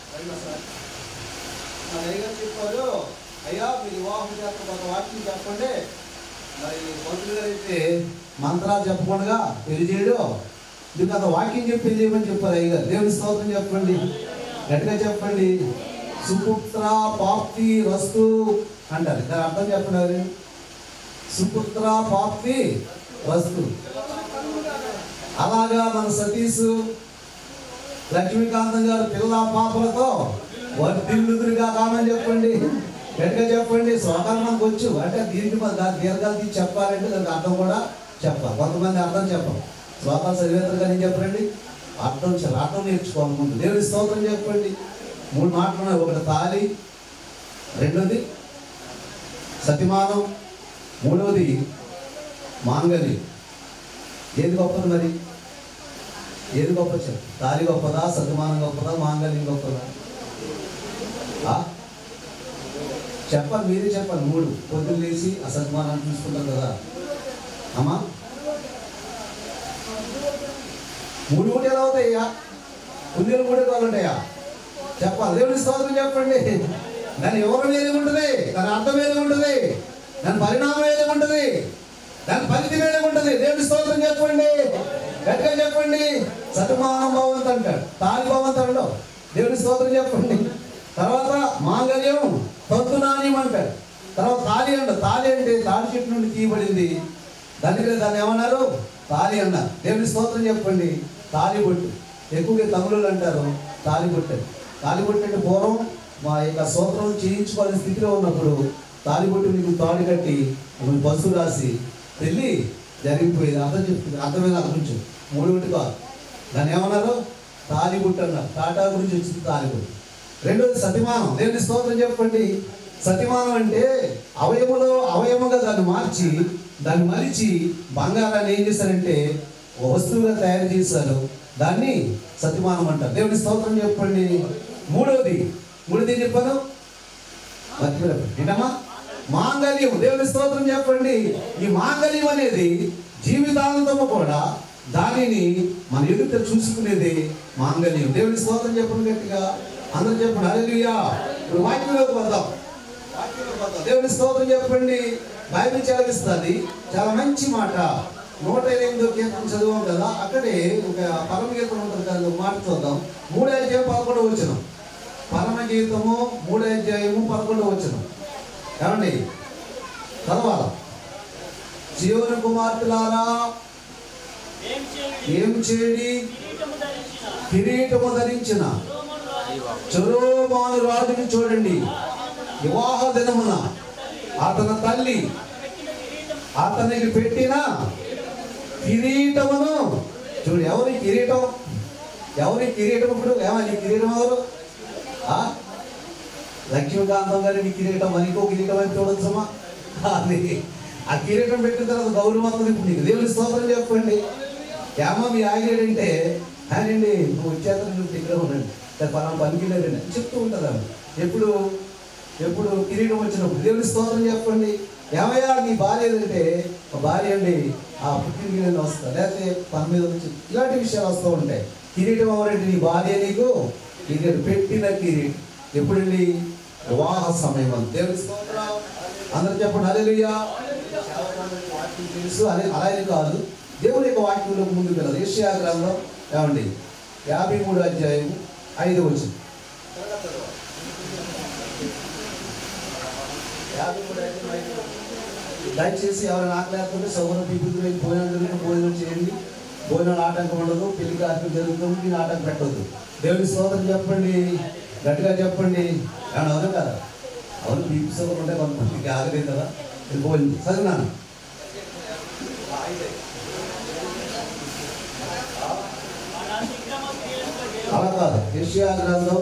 మా అయ్యగారు చెప్పారు అయ్యా మీరు వివాహం చేస్తే ఒక వాక్యం చెప్పండి మరి మంత్రులు గారు అయితే మంత్రాలు చెప్పకుండా పెళ్లి చేయడు మీకు అంత వాక్యం చెప్పి పెళ్లి చేయమని చెప్పారు అయ్యగారు దేవుని స్తోత్రం చెప్పండి గట్టిగా చెప్పండి సుపుత్ర పాప్తి రస్తు అంటారు దాని అర్థం చెప్పండి అది సుపుత్ర పాప్తి రస్తు అలాగా మన సతీష్ లక్ష్మీకాంతం గారు పిల్ల పాపలతో వర్తిల్లుదురుగా కామని చెప్పండి గట్టిగా చెప్పండి శ్లోకాలు మనకు వచ్చు అంటే దీనికి మన దాని దీర్ఘాలు తీసి చెప్పాలంటే దానికి అర్థం కూడా చెప్పాలి కొంతమంది అర్థం చెప్పాలి శ్లోకాలు చదివేందుకు కానీ చెప్పండి అర్థం చెప్ప అర్థం నేర్చుకోవాలి ముందు దేవుని స్తోత్రం చెప్పండి మూడు మాటలు ఉన్నాయి ఒకటి తాలి రెండోది సతిమానం మూడవది మాంగలి ఏది గొప్పది మరి ఏది గొప్ప చెప్పు తాలి గొప్పదా సతిమానం గొప్పదా మాంగళ్యం గొప్పదా ఆ? చెప్పాలి మీరే చెప్పాలి మూడు పొద్దున్న లేచి ఆ సన్మానాన్ని చూసుకుంటాం కదా అమ్మా మూడు మూడు ఎలా అవుతాయ్యా కుందేలు మూడు కాలు ఉంటాయా చెప్పాలి దేవుని స్తోత్రం చెప్పండి దాని వివరం ఏది ఉంటుంది దాని అర్థం ఏది ఉంటుంది దాని పరిణామం ఏది ఉంటుంది దాని ఫలితం ఏది ఉంటుంది దేవుని స్తోత్రం చెప్పండి గట్టిగా చెప్పండి సతమానం భవంత్ అంటాడు తాలి భవంత్ అంటాడు దేవుని స్తోత్రం చెప్పండి తర్వాత మాంగళ్యం తొత్తునాణ్యం అంటాడు తర్వాత తాలి అంట తాలి అంటే తాడి చెట్టు నుండి తీయబడింది దానికి దాన్ని ఏమన్నారు తాలి అన్నారు దేవుని స్తోత్రం చెప్పండి తాలి బొట్టు ఎక్కువగా తమిళులు అంటారు తాలి బొట్టు అని. తాలి బొట్టు అంటే పూర్వం మా యొక్క స్తోత్రం చేయించుకోవాలని స్థితిలో ఉన్నప్పుడు తాలి బొట్టు నీకు తాడి కట్టి నువ్వు పసుపు రాసి వెళ్ళి జరిగిపోయేది అర్థం చెప్తుంది అర్థమైన కొంచెం మూడు ఒకటి కాదు దాన్ని ఏమన్నారు తాలిబుట్టు అన్నారు టాటా గురించి వచ్చింది తాలిబుట్టు రెండోది సతిమానం దేవుని స్తోత్రం చెప్పండి సతిమానం అంటే అవయములో అవయముగా దాన్ని మార్చి దాన్ని మలిచి బంగారాన్ని ఏం చేశారంటే ఒక వస్తువుగా తయారు చేశారు దాన్ని సతిమానం అంటారు దేవుని స్తోత్రం చెప్పండి మూడోది మూడోది ఏం చెప్పాను మర్చిపోయారు ఏంటమ్మా మాంగళ్యం దేవుని స్తోత్రం చెప్పండి ఈ మాంగళ్యం అనేది జీవితాంతము కూడా దానిని మన ఎదుట చూసుకునేది మాంగళ్యం దేవుని స్తోత్రం చెప్పండి గట్టిగా అందరూ చెప్పండి హల్లెలూయా ఇప్పుడు వాక్యంలోకి వద్దాం వాక్యంలోకి వద్దాం. దేవుని స్తోత్రం చెప్పండి బైబిల్ చదివిస్తుంది చాలా మంచి మాట నూట ఎనిమిదో కీర్తన చదివాం కదా అక్కడే ఒక పరమ గీతం ఉంటుంది కదా ఒక మాట చూద్దాం మూడో అధ్యాయం పదకొండు వచ్చినాం పరమ గీతము మూడో అధ్యాయము పదకొండు వచ్చినాం ఏమండి చదవాల జీవన కుమార్తెలారా ఏం చేడి కిరీటము ధరించిన చొరోమాను రాజుని చూడండి వివాహ దినమున అతని తల్లి అతనికి పెట్టిన కిరీటమును చూడు ఎవరి కిరీటం ఎవరి కిరీటం ఇప్పుడు ఏమని కిరీటం ఎవరు ఆ? లక్ష్మీకాంతం గారి నీ కిరీటం అని ఇంకో కిరీటం అని చూడొచ్చమ్మా అది ఆ కిరీటం పెట్టిన తర్వాత గౌరవం వస్తుంది ఇప్పుడు నీకు దేవుని స్తోత్రం చెప్పండి ఏమో మీ ఆగాడంటే అనండి నువ్వు వచ్చేత నువ్వు దగ్గర ఉండండి సరే పలానా పనికి లేదండి అని చెప్తూ ఉంటుంది ఆమె ఎప్పుడు ఎప్పుడు కిరీటం వచ్చినప్పుడు దేవుని స్తోత్రం చెప్పండి ఏమయ్యా నీ భార్య ఏదంటే మా భార్య అండి ఆ పుట్టిన వస్తా లేకపోతే పని మీద వచ్చి ఇలాంటి విషయాలు వస్తూ ఉంటాయి కిరీటం ఎవరంటే నీ భార్య నీకు కిరీటం పెట్టిన కిరీటం ఎప్పుడండి వివాహ సమయం అని దేవుని స్తోత్రం అందరూ చెప్పండి హల్లెలూయా వాక్యం తెలుసు అదే అలాగే కాదు దేవుని యొక్క వాక్యంలో ముందుకు వెళ్ళదు ఏషియా గ్రంథం ఏమండి యాభై మూడు అధ్యాయం ఐదు వచ్చింది యాభై మూడు అధ్యాయం ఐదు. దయచేసి ఎవరైనా ఆకలేకపోతే సౌకర్యం పీపుల్ భోజనం జరిగిన భోజనం చేయండి భోజనాలు ఆటంకం ఉండదు పెళ్లి కార్యక్రమం జరుగుతుంది మీరు ఆటంకం పెట్టవద్దు దేవుని స్తోత్రం చెప్పండి గట్టిగా చెప్పండి ఏమన్నా అవును కదా అవును బీపీ సౌకర్యం ఉంటే కొంతమందికి ఆగలేదు కదా ఇది భోజనం చదివినాను అలా కాదు ఏషియా గ్రంథం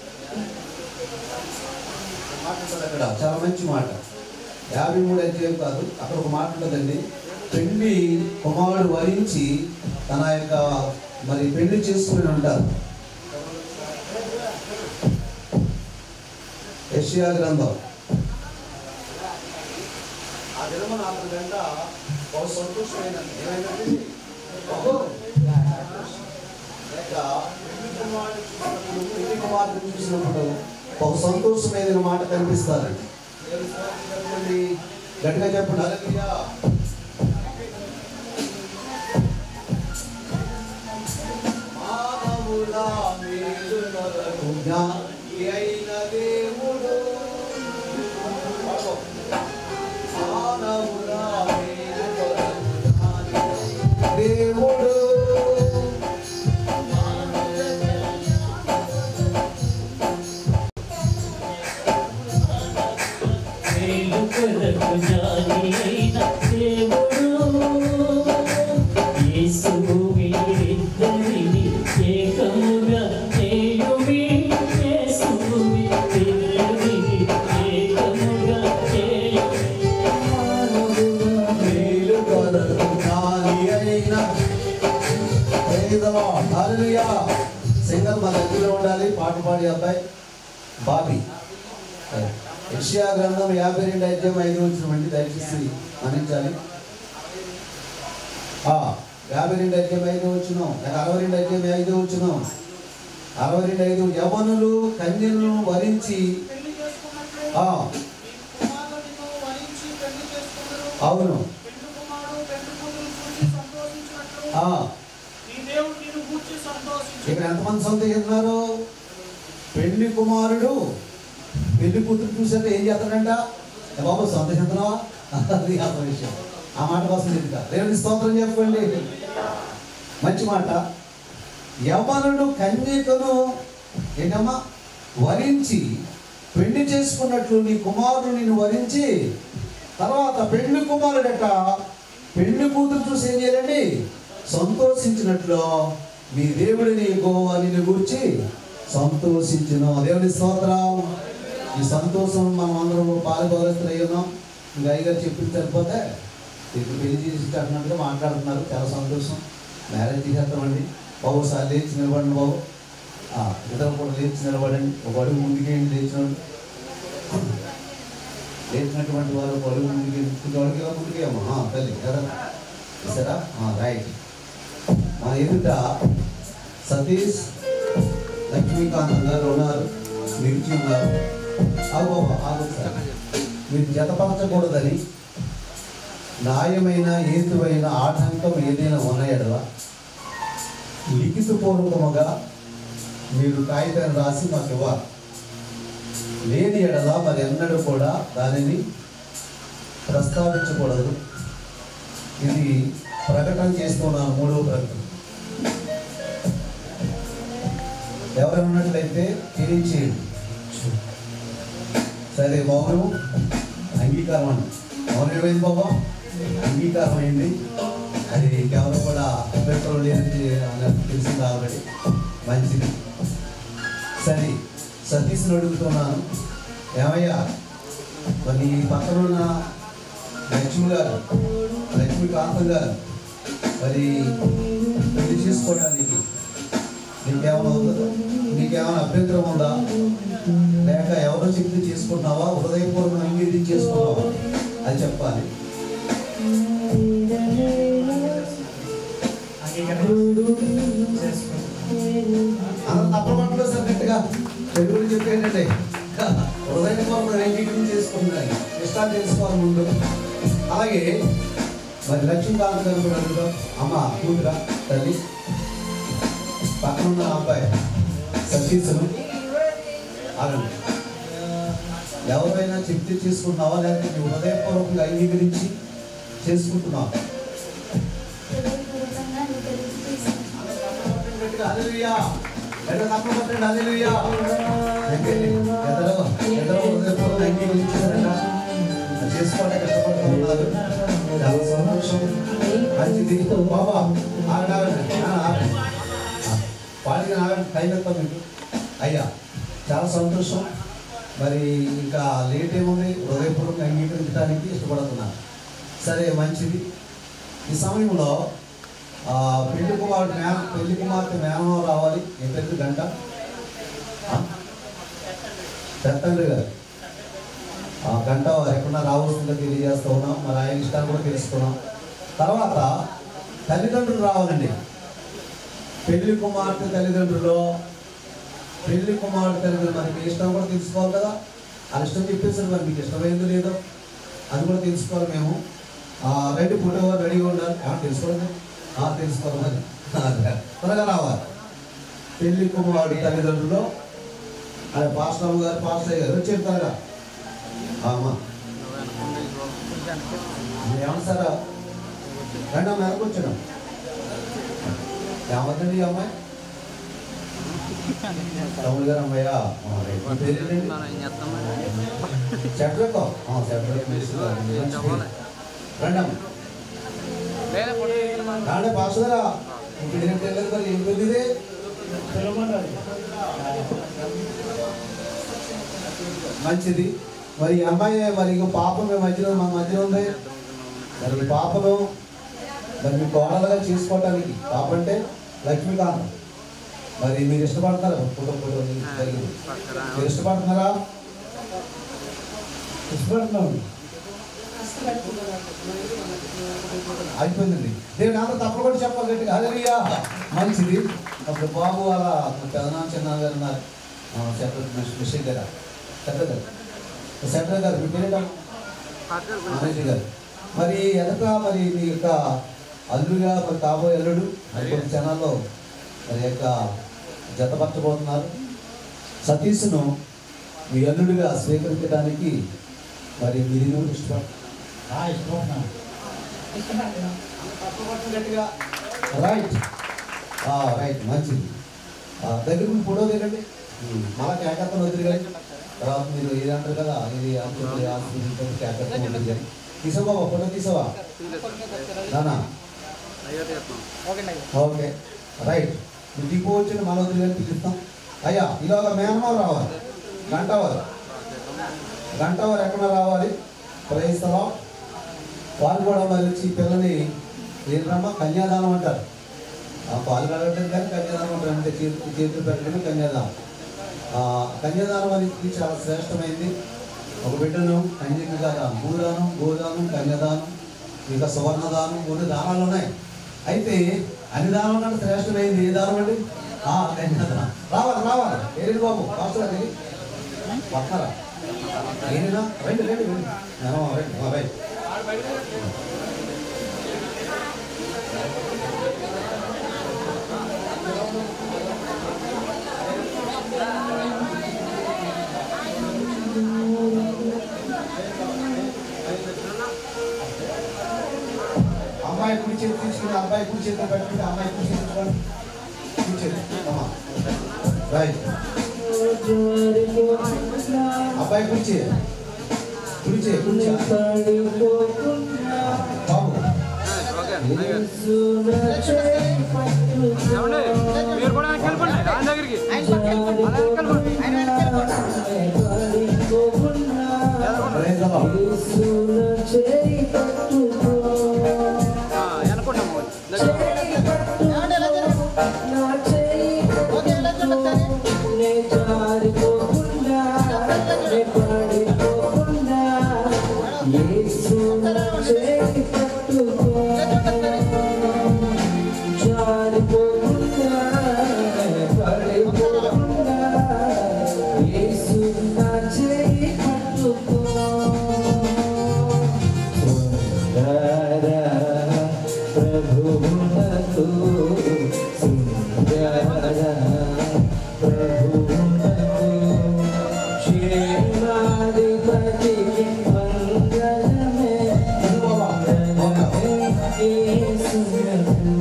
మాట ఉంటుంది అక్కడ చాలా మంచి మాట యాభై మూడు అధ్యాయం కాదు అక్కడ ఒక మాట ఉంటుందండి పెళ్లి కుమారుడు వరించి తన యొక్క మరి పెళ్లి చేసుకుని ఉంటారు యెషయా గ్రంథం ఆ దినమున అతని వెంట బహు సంతోషమైన ఏమైందండి బహు లేక పెళ్లి కుమారుడు చూసినప్పుడు పెళ్లి కుమారుడు చూసినప్పుడు బహు సంతోషమైన మాట కనిపిస్తారు దేవుని స్తోత్రం చెప్పండి గట్టిగా చెప్పండి హల్లెలూయా మానవుల మేలు కొరకు జ్ఞాని అయిన దేవుడు మానవుల మేలు కొరకు జ్ఞాని అయిన దేవుడు మేలుకొరకు జ్ఞాని అయిన దేవుడు యేసువు వీరిద్దరిని ఏకముగా చేయుమి యేసువు వీరిద్దరిని ఏకముగా చేయుమి మేలు కొరకు జ్ఞాని అయిన Praise the Lord. Hallelujah. Singer మా దగ్గర ఉండాలి పాట పాడే అబ్బాయి బాబీ యెషయా గ్రంథం యాభై రెండు అధ్యాయం ఐదు వచ్చినమండి దయచేసి మన్నించాలి ఆ, యాభై రెండు అధ్యాయం ఐదు వచ్చినాం లేక అరవై రెండు అధ్యాయం ఐదు వచ్చినాం అరవై రెండు ఐదు యవనులు కన్యలను వరించి పెళ్లి చేసుకున్నట్లు ఆ, కుమారులను వరించి పెళ్లి చేసుకున్నారు అవును పెళ్లి కుమారుడు పెళ్లి కూతురు చూసి సంతోషించినట్లు ఆ, ఈ దేవుడు నిన్ను గూర్చి సంతోషించు ఇక్కడ ఎంతమంది సంతోషిస్తున్నారు పెళ్లి కుమారుడు పెళ్లి కూతురు చూసాక ఏం చేస్తాడంట ఏ బాబు సంతోషిస్తున్నావా అది ఆ విషయం ఆ మాట కోసం చెప్తా దేవుని స్తోత్రం చెప్పండి మంచి మాట యవనుడు కన్యకను ఏంటమ్మా వరించి పెళ్లి చేసుకున్నట్లు నీ కుమారుడు నిన్ను వరించి తర్వాత పెళ్లి కుమారుడట పెళ్లి కూతురు చూసి ఏం చేయాలండి సంతోషించినట్లు మీ దేవుడిని గోవా నిన్ను గురించి సంతోషించును దేవుని స్తోత్రం ఈ సంతోషం మనం అందరం పాలుగొలుస్తున్నాయి ఉన్నాం ఇంకా అయ్యగారు చెప్పింది సరిపోతే ఇప్పుడు పెళ్లి చేసి అన్నట్టుగా మాట్లాడుతున్నారు చాలా సంతోషం మ్యారేజ్ చేసేస్తామండి బాబు సార్ లేచి నిలబడండి బాబు ఆ, ఇద్దరు కూడా లేచి నిలబడండి ఒక అడుగు ముందుకేయండి లేచినోడు లేచినటువంటి వారు ఒక అడుగు ముందుకి ఇంకొక అడుగు ఇలా ముందుకేమో ఆ, తల్లి కదా సరా రైట్ మన ఎదుట సతీష్ లక్ష్మీకాంత్ గారు ఉన్నారు నిలిచి ఉన్నారు ఆగు బాబా ఆగు సార్ మీరు జతపరచకూడదని న్యాయమైన హేతువైన ఆటంకం ఏదైనా ఉన్నాయడలా లిఖితపూర్వకముగా మీరు కాగితాన్ని రాసి మాకు ఇవ్వాలి లేని ఎడల మరి ఎన్నడూ కూడా దానిని ప్రస్తావించకూడదు ఇది ప్రకటన చేస్తున్నాను మూడవ ప్రకటన ఎవరైనా ఉన్నట్లయితే తెలియచేయండి సరే మౌనం అంగీకారం అండి మౌనం ఏమైంది బాబా అంగీకారం అయింది అది ఎవరు కూడా అభ్యంతరం లేనిది అని తెలిసింది ఆల్రెడీ మంచిది సరే సతీష్ని అడుగుతున్నాను ఏమయ్యా మరి ఈ పక్కన ఉన్న లక్ష్మి గారు లక్ష్మీకాంతం గారు మరి పెళ్లి చేసుకోవడానికి నీకేమైనా ఉందా నీకేమైనా అభ్యంతరం ఉందా లేక ఎవరో చెప్తే చేసుకుంటున్నావా హృదయపూర్వకంగా అంగీకరించి చేసుకున్నావా అది చెప్పాలి అందరూ తప్పకుండా సార్ గట్టిగా తెలుగులో చెప్పేయండి హృదయపూర్వకంగా అంగీకరించి చేసుకుంటున్నాను ఇష్టాలు తెలుసుకోవాలి ముందు అలాగే మరి లక్ష్మీకాంత్ గారు కూడా అడుగుదాం అమ్మ కూతురా తల్లి పక్కన ఉన్న అబ్బాయి సతీశను ఆగండి ఎవరైనా చెప్తే చేసుకుంటున్నావా లేకపోతే నీ హృదయపూర్వకంగా అంగీకరించి చేసుకుంటున్నావా గట్టిగా హల్లెలూయా. గట్టిగా తప్పకుండా కొట్టండి, హల్లెలూయా. ఎక్కడి- ఎదరో ఎదరో హృదయపూర్వకంగా అంగీకరించారట. అది చేసుకోవడానికి కష్టపడుతూ ఉన్నారు చాలా సంతోషం మంచిది బాబా ఆగండి, ఆగండి. ఆ, ఆగండి. వాడికి ఆగండి టైం ఎంత మీకు అయ్యా చాలా సంతోషం మరి ఇంకా లేట్ ఏముంది హృదయపూర్వకంగా అంగీకరించడానికి ఇష్టపడుతున్నాను సరే మంచిది ఈ సమయంలో ఆ, పెళ్లి కుమారుడు మేన పెళ్లి కుమార్తె మేనమో రావాలి ఏ పెద్ద గంట ఆ? పెత్తండ్రి గారు ఆ గంట వారు ఎక్కడన్నా రావాల్సిందో తెలియజేస్తూ ఉన్నాం మరి ఆయన ఇష్టాలు కూడా తెలుసుకున్నాం తర్వాత తల్లిదండ్రులు రావాలండి పెళ్లి కుమార్తె తల్లిదండ్రులు పెళ్లి కుమారుడు తల్లిదండ్రులు మరి మీ ఇష్టం కూడా తెలుసుకోవాలి కదా వాళ్ళ ఇష్టం చెప్పేసారు మరి మీకు ఇష్టమైంది లేదో అది కూడా తెలుసుకోవాలి మేము ఆ, రెడీ ఫోటో రెడీగా ఉండాలి ఏమన్నా తెలుసుకోండి తెలుసుకోవాలి మరి అదే. త్వరగా రావాలి పెళ్లి కుమారుడు తల్లిదండ్రులు అదే పాస్టర్ గారు పాస్టర్ గారు వచ్చారు త్వరగా ఆ, అమ్మా ఏమన్నా సార్ రండి అమ్మ వెనక్కి వచ్చాను ఏమవుతుంది ఈ అమ్మాయి తమ్ముడు గారు అమ్మాయ చెట్లకో చెట్లకు రండి అమ్మ రాండి పాసుదరా ఇప్పుడు ఏంటి వెళ్ళదు మరి ఏం పెద్దది మంచిది మరి ఈ అమ్మాయి మరి ఇంకో పాపం మీ మధ్యలో మా మధ్యలో ఉంది మరి ఈ పాపను మరి మీ కోడలుగా చేసుకోవటానికి పాప అంటే లక్ష్మీకాంతం మరి మీరు ఇష్టపడతారా ఫోటో ఫోటో జరిగింది మీరు ఇష్టపడుతున్నారా ఇష్టపడుతున్నాం అయిపోయిందండి దేవుని అందరూ తప్పకుండా కూడా చెప్పాలి గట్టిగా హల్లెలూయా మంచిది అప్పుడు బాబు వాళ్ళ పెదనాన్న చిన్న గారు ఉన్నారు సెక్రటరీ మిషన్ గారు సెక్రటరీ గారు సెక్రటరీ గారు మీ పేరేంటా మేనేజర్ గారు మరి ఎదట మరి మీ యొక్క అల్లుగా మరి కాబోయే అల్లుడు మరి కొన్ని క్షణాల్లో మరి యొక్క జతపరచబోతున్నారు సతీష్ను మీ అల్లుడిగా స్వీకరించడానికి మరి మీరు ఎందుకు ఇష్టపడతారు రైట్ రైట్ మంచిది ఆ, దగ్గర నుండి ఫోటో దిగండి మళ్ళా కేకత్తం వద్దు కానీ తర్వాత మీరు ఇది అంటారు కదా ఇది అంటుంది ఆస్పత్రి కేకత్తం వద్దు కానీ తీసావా ఫోటో తీసావా నానా ఓకే రైట్ మీరు దిగు వచ్చిన మన వద్దు కానీ పిలుస్తాం అయ్యా ఇలాగ మేనమావ రావాలి గంటవారు గంటవారు ఎక్కడ రావాలి ప్రయత్నం వాళ్ళు కూడా మరి వచ్చి ఈ పిల్లని ఏంటమ్మా కన్యాదానం అంటారు ఆ పాలు కలగడం కానీ కన్యాదానం అంటారు అంటే చేతులు చేతులు పెట్టడమే కన్యాదానం ఆ కన్యాదానం అనేది చాలా శ్రేష్టమైంది ఒక బిడ్డను కన్యకగా దానం భూదానం గోదానం కన్యాదానం ఇంకా సువర్ణదానం కొన్ని దానాలు ఉన్నాయి అయితే అన్ని దానం కంటే శ్రేష్టమైంది ఏ దానం అండి ఆ కన్యాదానం రావాలి రావాలి ఏరేది బాబు పాస్టర్ గారు పక్కరా ఏరినా రండి రండి రండి ఆ, రండి ఆ, రైట్ అమ్మాయి కుడి చేతి తీసుకుని అబ్బాయి కుడి చేతిలో పెట్టుకుంటే అమ్మాయి కుడి చేతి తీసుకోండి కుడి చేతి అమ్మా రైట్ అబ్బాయి కుడి చేయి కుడి చేయి కుడి చేయి బాబు మీరు కూడా వెనక్కి వెళ్ళిపోండి ఆయన దగ్గరికి అలా వెనక్కి వెళ్ళిపోండి రైట్ బాబు ఆ, వెనక్కుంటాము ప్రభువునకు సుందర ప్రభువునకు క్షేమాధిపతికి మంగళమే మంగళమే యేసునకు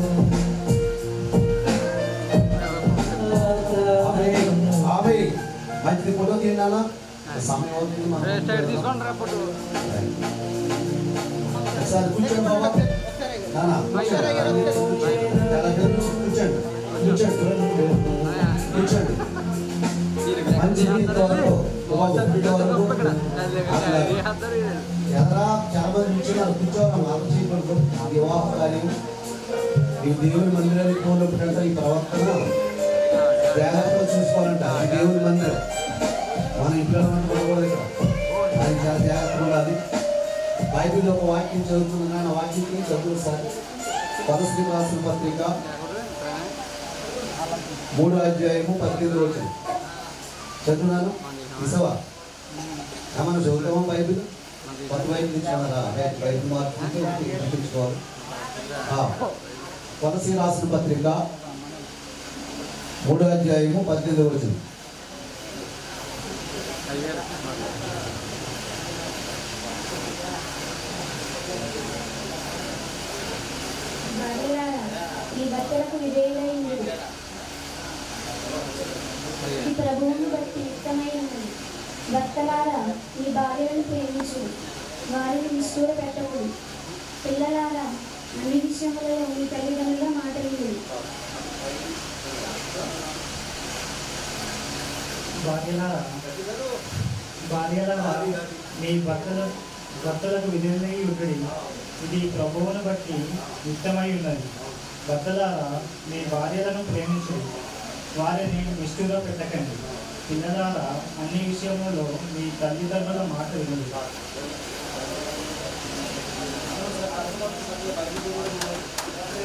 ఆమె మంచిది ఫోటో తీయాలా సమయం అవుతుంది మనం. సైడ్ తీసుకోండి రా ఫోటో ఒకసారి కూర్చోండి బాబా నాన్న, కూర్చోండి. చాలా పేరు కూర్చోండి కూర్చోండి కూర్చోండి మంచి నీటి వరకు బాబు, నీటి వరకు అసలు ఎదరా చాలా మంది కూర్చున్నారు కూర్చోవాలి ఆలోచించకూడదు వివాహం కానీ ఈ దేవుని మందిరానికి పోయినప్పుడంటే ఈ ప్రవర్తన జాగ్రత్తగా చూసుకోవాలంట ఈ దేవుని మందిరం మన ఇంట్లో ఉండకూడదు ఇక్కడ అది చాలా జాగ్రత్తగా ఉండాలి బైబిల్లో ఒక వాక్యం చదువుతున్నాను ఆ వాక్యం చదువు సార్ పరస్త్రీ రాసిన పత్రిక మూడో అధ్యాయము పద్దెనిమిది రోజు చదువున్నాను ఇసవా ఏమన్నా చదువుతామా బైబిల్ కొత్త బైబిల్ ఇచ్చుకున్నారా రైట్, బైబిల్ మార్చుకుంటే చూపించుకోవాలి కొనసీ రాసిన పత్రిక మూడో అధ్యాయము పద్దెనిమిది రోజు భార్యలారా, ఈ భర్తలకు విధేయులైంది ఈ ప్రభువును బట్టి యుక్తమైనది భర్తలారా మీ భార్యలను ప్రేమించు వారిని నిష్ఠూర పెట్టకూడదు పిల్లలారా అన్ని విషయములలో మీ తల్లిదండ్రుల మాట వినుడి భార్యలారా భార్యలారా మీ భర్తల భర్తలకు విధులై ఉండుడి ఇది ప్రభువును బట్టి యుక్తమై ఉన్నది భర్తలారా మీ భార్యలను ప్రేమించుడి వారిని నిష్ఠుగా పెట్టకండి పిల్లలారా అన్ని విషయములలో మీ తల్లిదండ్రుల మాట వినుడి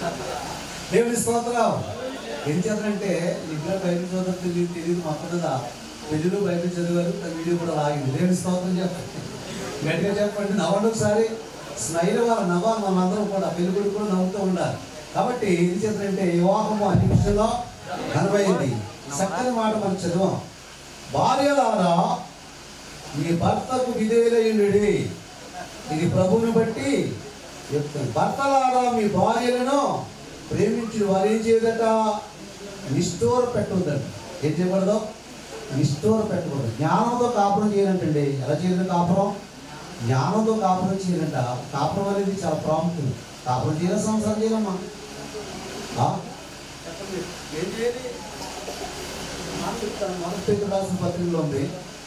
దేవుని స్తోత్రం ఏం చేద్దంటే ఇంట్లో బైబిల్ చదువు తెలియదు తెలియదు మొత్తం మీద పెళ్ళిలో బైబిల్ చదివారు తన వీడియో కూడా లాగింది దేవుని స్తోత్రం చెప్పండి గట్టిగా చెప్పండి నవ్వండి ఒకసారి స్మైల్ వాళ్ళ నవ్వాలి మనందరం కూడా పెళ్ళికొడు కూడా నవ్వుతూ ఉండాలి కాబట్టి ఏం చేద్దంటే వివాహము అన్ని విషయంలో కనబడింది చక్కని మాట మనం చదివాం భార్యలారా మీ భర్తకు విధేయులయ్యుండి ఇది ప్రభువుని బట్టి చెప్తాను భర్తలారా మీ భార్యలను ప్రేమించిన వారు ఏం చేయదట నిష్ఠూర పెట్టవద్దండి ఏం చేయకూడదు నిష్ఠూర పెట్టకూడదు జ్ఞానంతో కాపురం చేయాలంటండి ఎలా చేయాలి కాపురం జ్ఞానంతో కాపురం చేయాలంట కాపురం అనేది చాలా ప్రాముఖ్యం కాపురం చేయాలి సంవత్సరం చేయాలమ్మా ఆ? చెప్పండి. ఏం చేయాలి మాట చెప్తాను మొదటి పేరు రాసిన పత్రికలో ఉంది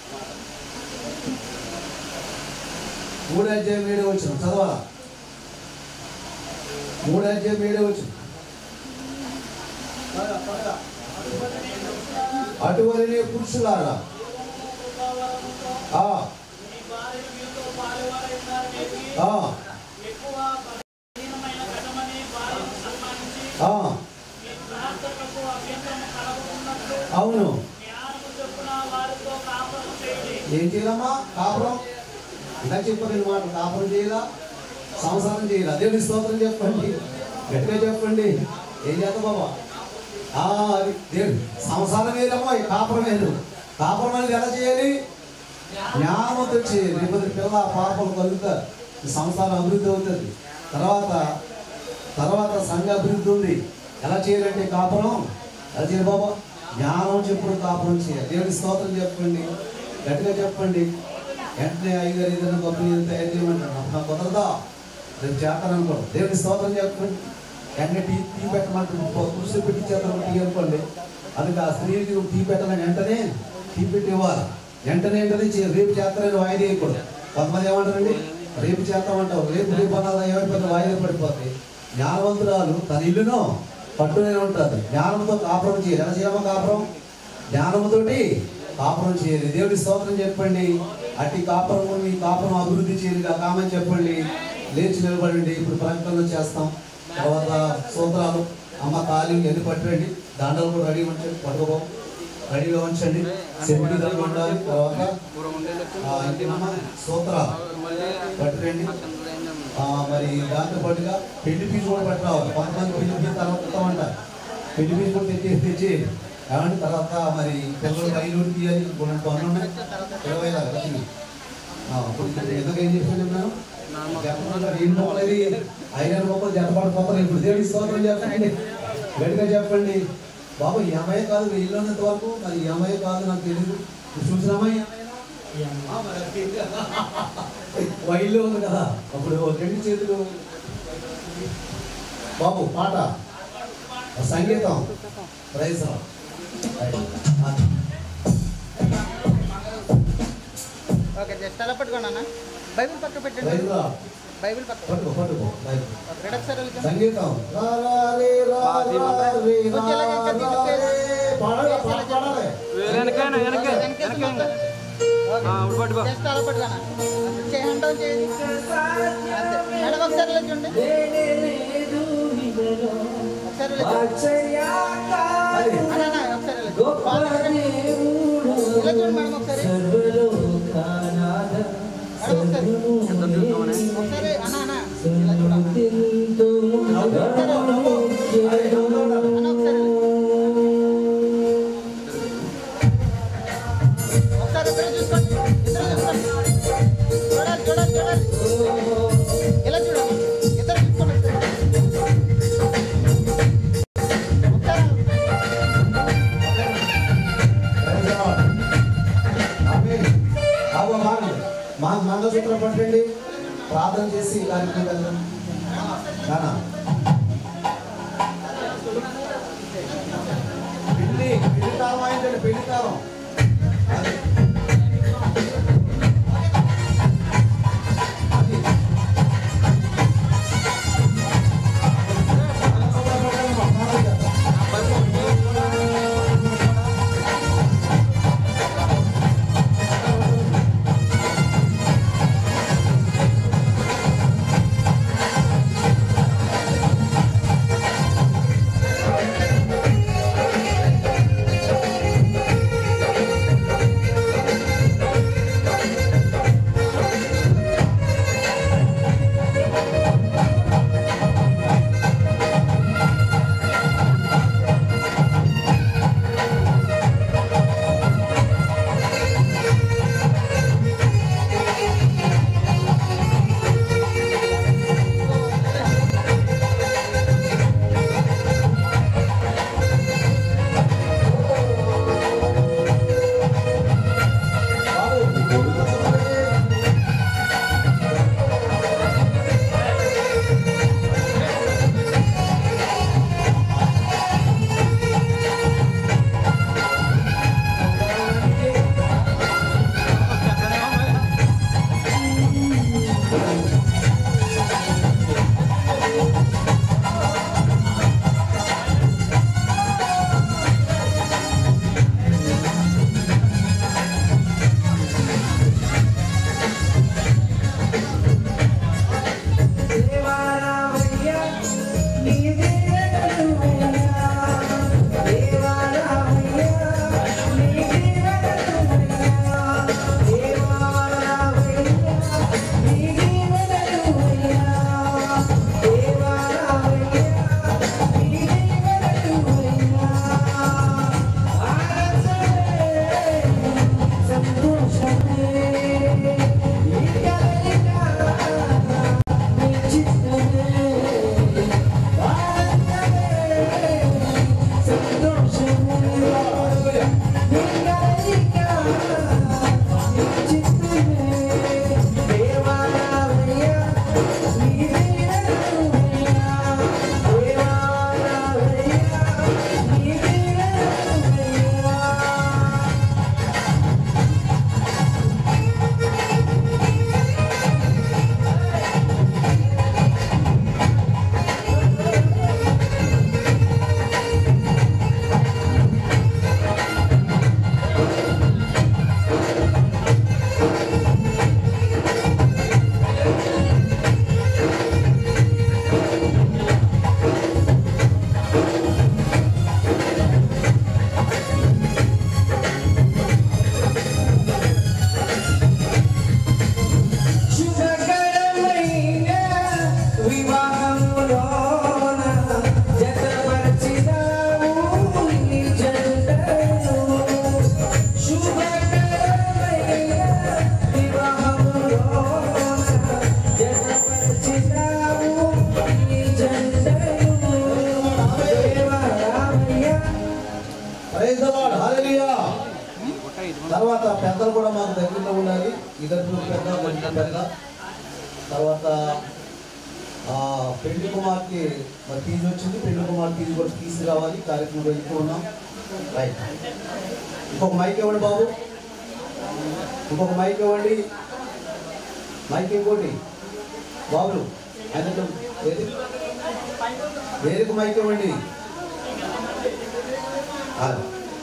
మూడు అధ్యాయం ఏడే వచ్చిన చదవాలా మూడు అధ్యాయం ఏడే వచ్చిన అటువలనే పురుషులారా ఆ, ఆ, ఆ, అవును ఏం చేయాలమ్మా కాపురం ఇలా చెప్పారు ఈ మాట కాపురం చేయాలా సంసారం చేయాలా దేవుని స్తోత్రం చెప్పండి గట్టిగా చెప్పండి ఏం చేద్దాం బాబా ఆ, అది దేవుడు సంసారం వేరమ్మా ఈ కాపురం వేరు కాపురం అనేది ఎలా చేయాలి జ్ఞానంతో చేయాలి లేకపోతే పిల్ల పాపలు కలుగుతారు ఈ సంసారం అభివృద్ధి అవుతుంది తర్వాత తర్వాత సంఘ అభివృద్ధి ఉంది ఎలా చేయాలంటే కాపురం ఎలా చేయాలి బాబా జ్ఞానం చెప్పుడు కాపురం చేయాలి దేవుని స్తోత్రం చెప్పండి గట్టిగా చెప్పండి వెంటనే ఐదారు ఏదైనా గొప్ప నీళ్ళు తయారు చేయమంటారు నాకు కుదరదా రేపు చేస్తాను అనుకో దేవుని స్తోత్రం చెప్పండి వెంటనే టీ టీ పెట్టమంటారు పురుషులు పెట్టి చేస్తారు టీ అనుకోండి అందుకే ఆ స్త్రీకి టీ పెట్టాలని వెంటనే టీ పెట్టి ఇవ్వాలి వెంటనే వెంటనే చే- రేపు చేస్తారని వాయిదా వేయకూడదు కొంతమంది ఏమంటారండి రేపు చేస్తామంటావు రేపు రేపు అన్నదా ఏమైపోతుంది వాయిదా పడిపోతాయి జ్ఞానవంతురాలు తన ఇల్లును పట్టునే ఉంటుంది జ్ఞానంతో కాపురం చేయాలి ఎలా చేయాలమ్మా కాపురం జ్ఞానముతోటి కాపురం చేయాలి దేవుడి స్తోత్రం చెప్పండి అట్టి కాపురం మీ కాపురం అభివృద్ధి చేయాలి కామని చెప్పండి లేచి నిలబడండి ఇప్పుడు ప్రకటనలు చేస్తాం తర్వాత సూత్రాలు అమ్మ తాలి ఎన్ని పట్టురండి దండలు కూడా రెడీ ఉంచండి పట్టుకోబో రెడీగా ఉంచండి సెంటి దండలు ఉండాలి తర్వాత ఆ, ఇంకేమమ్మా సూత్రాలు పట్టురండి ఆ, మరి దాంతో పాటుగా పెళ్లి ఫీజు కూడా పట్టురావాలి కొంతమంది పెళ్లి ఫీజు తర్వాత ఇస్తామంటారు పెళ్లి ఫీజు కూడా తెచ్చి తెచ్చి ఏమంటే తర్వాత మరి పిల్లలు రైలు తీయాలి కొన్ని పనులు ఉన్నాయి ఇరవై దాకా లక్ష్మి. ఆ, ఇప్పుడు ఇక్కడ ఎందుకు ఏం చెప్పాను నేను ఈ మొక్కలది ఐరన్ మొక్కలు జతపడిపోతారు ఇప్పుడు దేవుడి స్తోత్రం చెప్పండి గట్టిగా చెప్పండి బాబు ఈ అమ్మాయి కాదు వీళ్ళు ఉన్నంత వరకు మరి ఈ అమ్మాయి కాదు నాకు తెలియదు చూసిన అమ్మాయి ఆ, మరి అది వైల్లో ఉంది కదా అప్పుడు రెండు చేతులు బాబు పాట సంగీతం ప్రైజ్ రావు. అది. ఓకే జస్ట్ అలా పట్టుకోండి అన్న బైబిల్ పక్క పెట్టండి ప్రైజ్ రావు. బైబిల్ పక్క పట్టుకో పట్టుకో బైబిల్. రెండొకసారి వెళ్తాం సంగీతం రా రా రే రా రా రే రా ఓకే, అలాగే ఇంకా దీంట్లో పేరు. రే. పాడాలి పాట పాడాలి జస్ట్ అలా పట్టుకోనా హ్యాండ్ డౌన్ చేయండి అంతే మేడం ఒకసారి ఇలా చూడండి ఒకసారి ఇలా చూడండి. అన్న, అన్న, ఒకసారి ఇలా చూడండి. ఇలా చూడండి మేడం ఒకసారి మేడం ఒకసారి ఒకసారి అన్న అన్న ఇలా చూడండి ఒకసారి అన్న ఒకసారి ఒకసారి ఇద్దరు చూసుకోండి ఇద్దరు చూసుకోండి చూడాలి చూడాలి చూడాలి ఇలా చూడండి ఇద్దరు చూసుకోండి ఒకసారి ప్రైజ్ రావు. ఆమేన్. బాబు బాగుంది మా మంగళసూత్రం పట్టండి ప్రార్థన చేసి కార్యక్రమం వెళ్దాం నానా పెళ్లి పెళ్లి తాళం అయిందండి పెళ్లి తాళం అది. అది. మంగళసూత్రం పట్టండి, మా ప్రార్థన చేద్దాం. ఒకసారి ఇద్దరు పెద్ద కొంచెం పెద్ద తర్వాత ఆ, పెళ్లి కుమార్తె మరి ఫీజు వచ్చింది పెళ్లి కుమార్ ఫీజు కూడా తీసుకురావాలి కార్యక్రమం వెళ్తూ ఉన్నాం రైట్ ఇంకొక మైక్ ఇవ్వండి బాబు ఇంకొక మైక్ ఇవ్వండి మైక్ ఇంకోటి బాబులు ఆయన ఏది వేరేకు మైక్ ఇవ్వండి అది.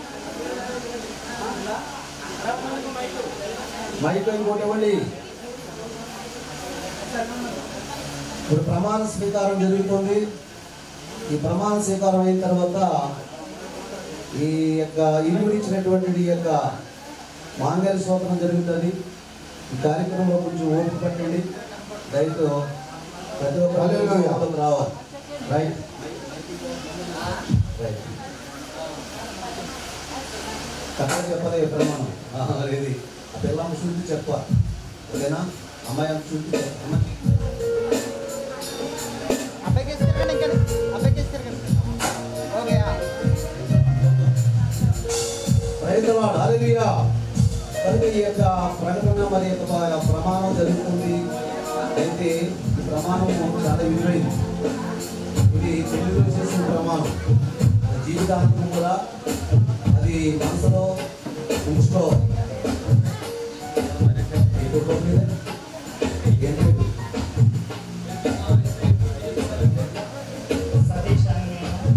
మైక్ ఇంకోటి ఇవ్వండి ఇప్పుడు ప్రమాణ స్వీకారం జరుగుతుంది ఈ ప్రమాణ స్వీకారం అయిన తర్వాత ఈ యొక్క ఇరువురిచ్చినటువంటి ఈ యొక్క మాంగళ్య శోభనం జరుగుతుంది ఈ కార్యక్రమంలో కొంచెం ఓపిక పట్టండి దయతో ప్రతి హల్లెలూయా. ఒక్కరు రావాలి రైట్ రైట్ కథ చెప్పలే ప్రమాణం ఆహా, ఇది ఆ పిల్లమ్మ శుద్ధి చెప్ప ఓకేనా అమ్మాయి అమ్మ శుద్ధి చెప్ప అమ్మాయి అబ్బాయికి వేసి తిరగండి ఇంకా అబ్బాయికి వేసి తిరగండి ఓకే రైతువాడు హల్లెలూయా కనుక ఈ యొక్క ప్రకటన మరి యొక్క ప- ప్రమాణం జరుగుతుంది అయితే ఈ ప్రమాణం చాలా విలువైంది ఇది పెళ్లిలో చేసిన ప్రమాణం జీవితాంతం కూడా అది మనసులో ఉంచుకోవాలి ఏ కుటుంబం మీద? ఏంటి? సతీష్ అని నేను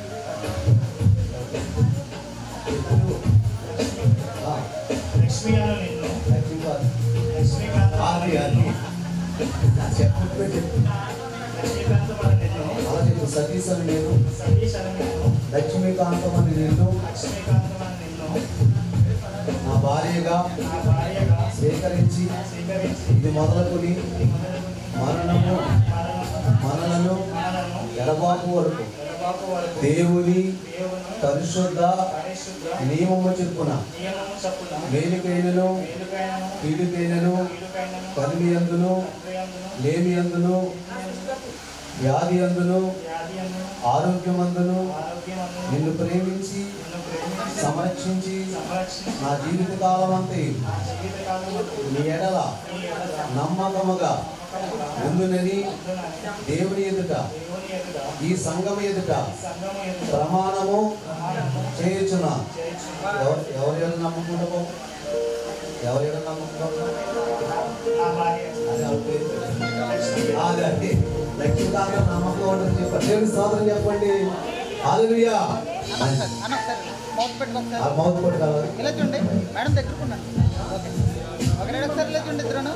ఎప్పుడు? ఆ, లక్ష్మి అని నిన్ను లక్ష్మీకాంత్. లక్ష్మీకాంత్ ఆది, ఆది. చెప్పు చెప్పు లక్ష్మీకాంత్ అని నిన్ను అలా చెప్పు సతీష్ అని నేను సతీష్ అని నిన్ను లక్ష్మీకాంతం అని నేను లక్ష్మీకాంత్ అని నిన్ను నా భార్యగా నా భార్యగా స్వీకరించి స్వీకరించి ఇది మొదలుకొని ఇది మొదలుకొని మరణము మరణము మనలను మనలను ఎడబాపు వరకు ఎడబాపు వరకు దేవుని దేవుని పరిశుద్ధ పరిశుద్ధ నియమము చెప్పున నియమము చొప్పున మేలుకైనను మేలుకైనను కీడుకైనను కీడుకైనను కలిమి అందును హృదయందును లేమి అందును వ్యాధి అందును వ్యాధి అందును ఆరోగ్యమందును ఆరోగ్యమందును నిన్ను ప్రేమించి నిన్ను ప్రేమించి సంరక్షించి సంరక్షించి నా జీవిత కాలం అంతే నా జీవితకాలమందు నీ ఎడల నీ ఎడల నమ్మకముగా ఉందునని దేవుని ఎదుట దేవుని ఎదుట ఈ సంఘం ఎదుట సంఘము ఎదుట ప్రమాణము ప్రమాణము చేయుచున్నా చేయుచున్నాను. ఎవరు ఎవరు ఎవరు నమ్ముకుంటావు ఎవరు ఎవరు నమ్ముకుంటావు నా భార్య అది ఆవిడ పేరు. లక్ష్మి అది అది లక్ష్మీకాంత నమ్మకం ఉంటుంది చెప్పండి దేవుని స్తోత్రం చెప్పండి హల్లెలూయా అన్న ఒకసారి అన్న ఒకసారి మౌత్ పెట్టుకో ఆ ఒకసారి మౌత్ కొట్టు కావాలి ఇలా చూడండి మేడం దగ్గరకున్నాను ఓకే ఒకరే ఒకసారి ఇలా చూడండి ఇద్దరును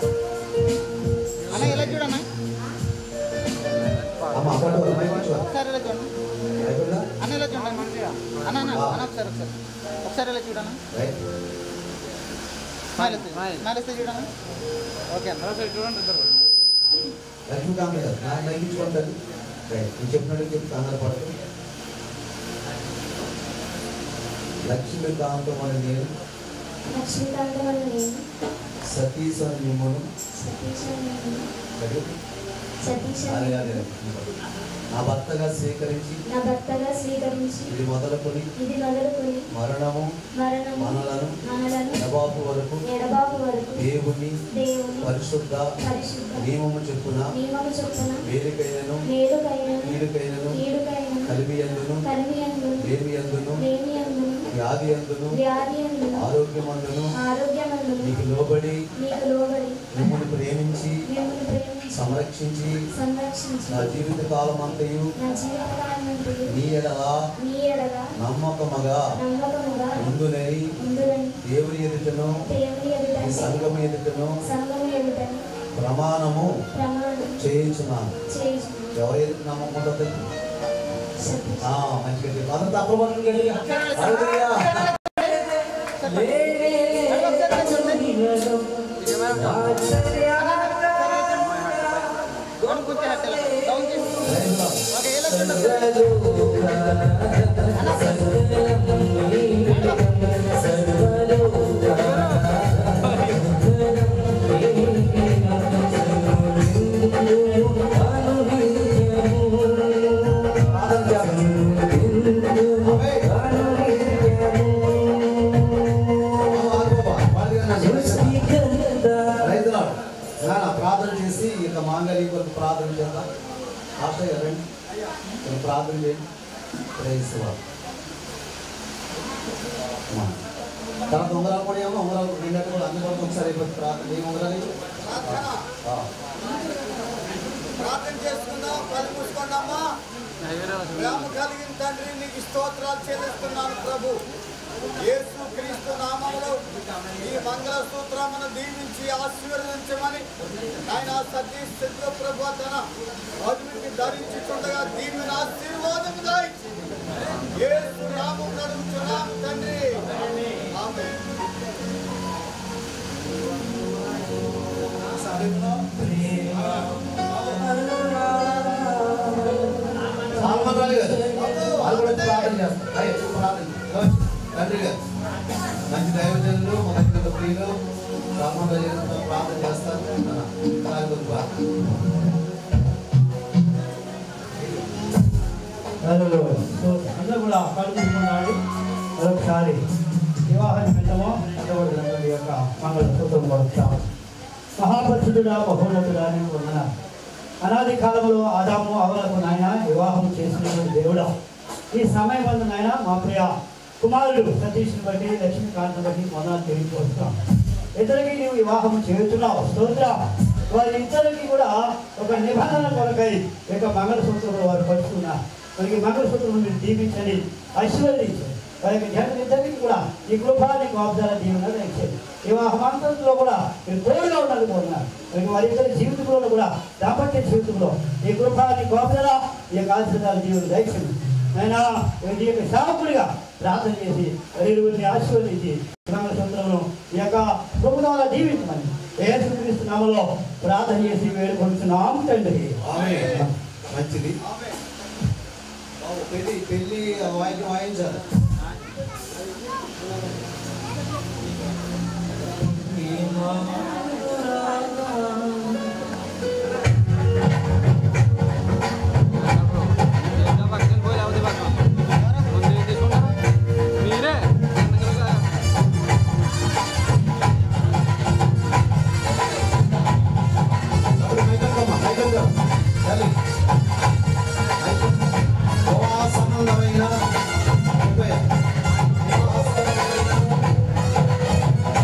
అన్న ఇలా చూడన్నా అమ్మ అక్కడ మైక్ ఇచ్చు. ఒకసారి ఇలా చూడండి అయిపోయిందా? అన్న ఇలా చూడండి అన్న అన్న అన్న ఒకసారి ఒకసారి ఒకసారి ఇలా చూడన్నా రైట్ స్మైల్ వస్తే స్మైల్ వస్తే చూడన్నా ఓకే అన్న చూడండి ఇద్దరు లక్ష్మీకాంత గారు నాకు తగ్గించుకుంటాను రైట్ నేను చెప్పినట్టు చెప్పి కంగారు పడదు లక్ష్మీకాంతం అని నేను లక్ష్మీకాంతం అని నేను సతీష్ అని మిమ్మల్ని సతీష్ అని నేను అడిగి సతీష్ అదే అని అదే నా భర్తగా స్వీకరించి నా భర్తగా స్వీకరించి ఇది మొదలుకొని ఇది మొదలుకొని మరణము మరణము మనలను మనలను ఎడబాపు వరకు ఎడబాపు వరకు దేవుని దేవుని పరిశుద్ధ పరిశుద్ధ నియమము చెప్పున నియమము చొప్పున వేలికైనను మేలుకైనను కీడుకైనను కీడుకైనను కలిమి అందును కలిమి అందును లేమి అందును లేమి అందును వ్యాధి అందును వ్యాధి అందును ఆరోగ్యమందును ఆరోగ్యమందును నీకు లోబడి నీకు లోబడి మిమ్మల్ని ప్రేమించి మిమ్మల్ని ప్రేమించి సంరక్షించి సంరక్షించి నా జీవిత కాలం అంతయు నా జీవితకాలం అంతయు నీ ఎడల నీ ఎడల నమ్మకముగా నమ్మకముగా ముందునై ఉండునని దేవుని ఎదుటను దేవుని ఈ ఎదుట సంఘం ఎదుటను సంఘం ఎదుటని ప్రమాణము ప్రమాణం చేయించున్నాను చేయించు ఎవరి ఎదుట నమ్మకం ఉంటుంది సతీష్ ఆ, మంచిగా చెప్పు. అందరూ తప్పులు పట్టుకుని గట్టిగా. హల్లెలూయా. కొంచెం హెడ్ డౌన్ చేసి రైట్ రా. ఓకే ఇలా చూడండి ఆ, ఆగు బాబా. వాళ్ళుగా నా జీవితం. ప్రార్థన చేద్దాం ఆశయ రండి మీరు ప్రార్థన చేయండి ప్రేయస్వాడు తర్వాత ఉంగరాలు కూడా ఏమో ఉంగరాలు రెండు కూడా అన్ని కూడా ఒకసారి అయిపోతుంది ప్రార్థన ఏ ఉంగరాలు ఇవి? ఆ. ప్రార్థన చేసుకుందాం కళ్ళు మూసుకోండమ్మా ప్రేమ కలిగిన తండ్రి నీకు స్తోత్రాలు చెల్లిస్తున్నాను ప్రభు యేసు క్రీస్తు నామములో ఈ మంగళ సూత్రమును దీవించి ఆశీర్వదించమని ఆయన సతీష్ చంద్ర ప్రభు తన వధువుకి ధరించుకుండగా దీవిన ఆశీర్వాదం దాయించి యేసు నామం నడుచున్నాం తండ్రి ఆమేన్ సాల్మన్ గారు వాళ్ళు కూడా వచ్చి ప్రార్థన చేస్తారు అయ్యే, ప్రార్థన చేయండి. తండ్రి గారు మంచి దైవజనులు మన ప్రియులు సాల్మన్ గారు ప్రార్థన చేస్తారు అలాగే కొంచెం ప్రార్థన. హల్లెలూయా. సో అందరూ కూడా కళ్ళు మూసుకున్నాడు మరొకసారి వివాహ నిమిత్తము అడ్డబడినటువంటి యొక్క మంగళ సూత్రం మరొకసారి మహాపరిశుద్ధుడా బహుళతుడా అని వందన అనాది కాలంలో ఆదాము అవలకు నాయన వివాహం చేసినటువంటి దేవుడా ఈ సమయం వల్ల నాయన మా ప్రియ కుమారుడు సతీష్ని బట్టి లక్ష్మీకాంత్ని బట్టి వందనాలు తెలియపోతున్నాం ఇద్దరికి నీవు వివాహం చేస్తున్నావు స్తోత్ర వారి ఇద్దరికి కూడా ఒక నిబంధన కొరకై ఈ యొక్క మంగళసూత్రంలో వారు పడుతున్నారు మనకి మంగళసూత్రం మీరు దీపించండి ఆశీర్వదించండి వారి యొక్క జన్మిద్దరికి కూడా ఈ కృపాన్ని వాగ్దాన దీవెన దయచేయండి వివాహమాంతంలో కూడా మీరు తోడుగా ఉండాలి కోరున్నారు మరి వారి ఇద్దరి జీవితంలో కూడా దాంపత్య జీవితంలో ఈ కృపాన్ని గోపదల ఈ యొక్క ఆశీర్వాదాల జీవన దయచేయండి ఆయన ఈ యొక్క సేవకుడిగా ప్రార్థన చేసి ఇరువురిని ఆశీర్వదించి సముద్రంలో ఈ యొక్క ప్రభుత్వాల జీవించమని ఏసుక్రీస్తు నామలో ప్రార్థన చేసి వేడుకొంటున్నాం తండ్రి ఆమేన్. మంచిది బాబు, పెళ్లి పెళ్లి వాయిద్యం వాయించాలి అప్పుడు మైకమ్మా, మైకమ్మ, తల్లి. వివాహ సంబంధమైన ఉపయ. వివాహ సంబంధమైన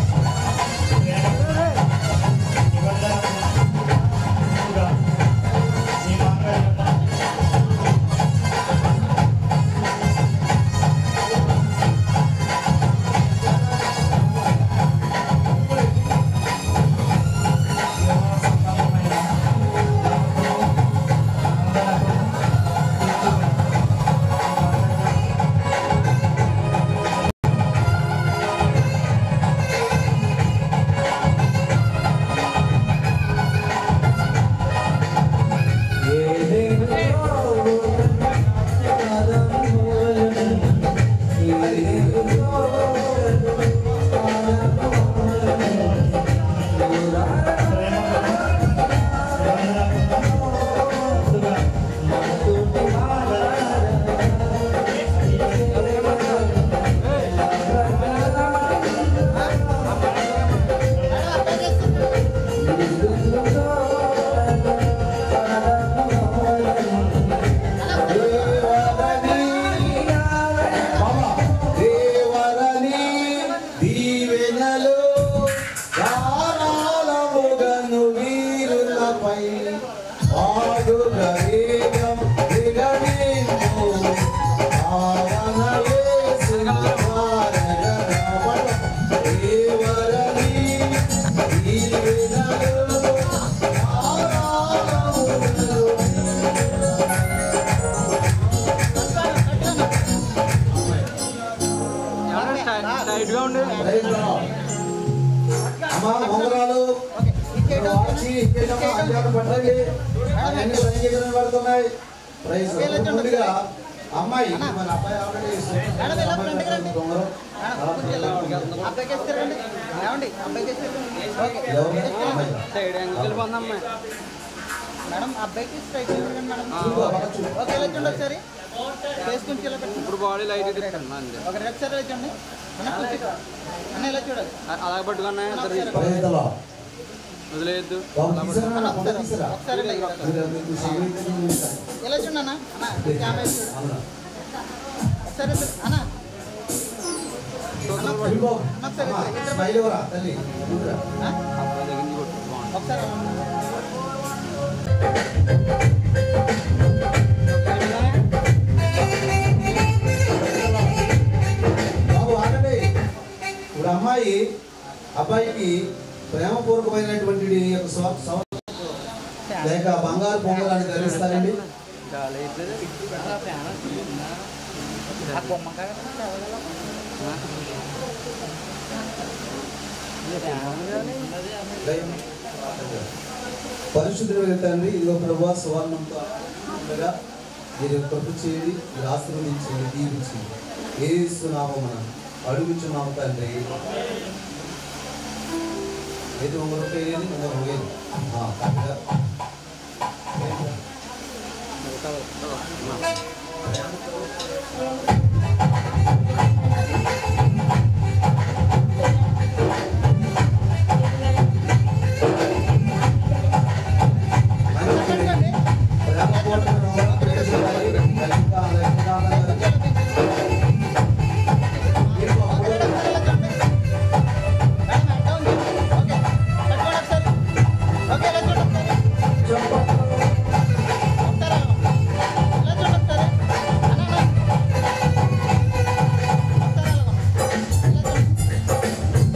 దేవరని దీవెనలు ధారాళముగను వీరులపై ఆడుగ వేగం దిగవేము ఆవన యేసు మారగనవడ. దేవరని దీవెనలు ధారాళముగను అమ్మా ఉంగరాలు వాచి ఇచ్చేటమ్మా అధ్యాపన పట్టండి అన్ని సంగీతం పడుతున్నాయి ప్రైజ్ ముందుగా అమ్మాయి మన అబ్బాయి ఆల్రెడీ మేడం ఇలా ఫ్రంట్కి రండి మేడం అబ్బాయికి వేసి తిరగండి ఏమండి అబ్బాయికి వేసి తిరగండి ఓకే మేడం అబ్బాయికి స్ట్రైట్ తిరగండి మేడం ఓకే ఇలా చూడండి ఒకసారి ఫేస్ కొంచెం ఇలా పెట్టండి ఇప్పుడు బాడీ లైట్ తిరుగుతుంది ఒక రెడ్ సైడ్ వచ్చండి అన్న కొంచెం అన్న ఇలా చూడాలి అలా పట్టుకున్నా ప్రైజ్లో వదిలేయద్దు బాబు తీసుకురా నా ఫోటో తీసుకురా ఒకసారి ఇలా ఇవ్వండి. మీరు- మీకు సిగరెట్ ఎందుకు ఇస్తారు? ఇలా చూడు అన్న అన్న కెమెరా చూడు అవునా ఒకసారి ఇలా- అన్న ఇదిగో. అన్న ఒకసారి అమ్మా, ఇద్దరు- స్మైల్ ఇవ్వరా తల్లి చూడురా. ఆ? ఒకసారి అన్న. బాబు ఆగండి ఇప్పుడు అమ్మాయి అబ్బాయికి ప్రేమపూర్వకమైనటువంటి యొక్క స్వ- స్వ- లేక బంగారు పొంగలాన్ని ధరిస్తారండి ఆ బొమ్మ కాదు. పరిశుద్ధుడు తండ్రి ఇదిగో ప్రభా సువర్ణంతో ఉండగా మీరు కృప చేయండి మీరు ఆశీర్వదించండి దీవించండి ఏస్తున్నామన అడుగుచున్నాము తండ్రి ఏది ఉంగరం పేరు ఉంగరం లేదు ఆ, కరెక్ట్గా. చూడండి. ప్రేమ కోరుకున్నాము. ప్రేమించాలి. లలిత, లలిత, లలిత. మీరు అప్పుడు ఇలా చూడండి. మేడం, ఎంత ఉంది? ఓకే. పట్టుకోండి ఒకసారి. ఓకే, ఇలా చూడండి ఒకసారి. ఒకసారి అన్న. ఇలా చూడండి ఒకసారి. అన్న, అన్న. ఒకసారి అలా. ఇలా చూడండి.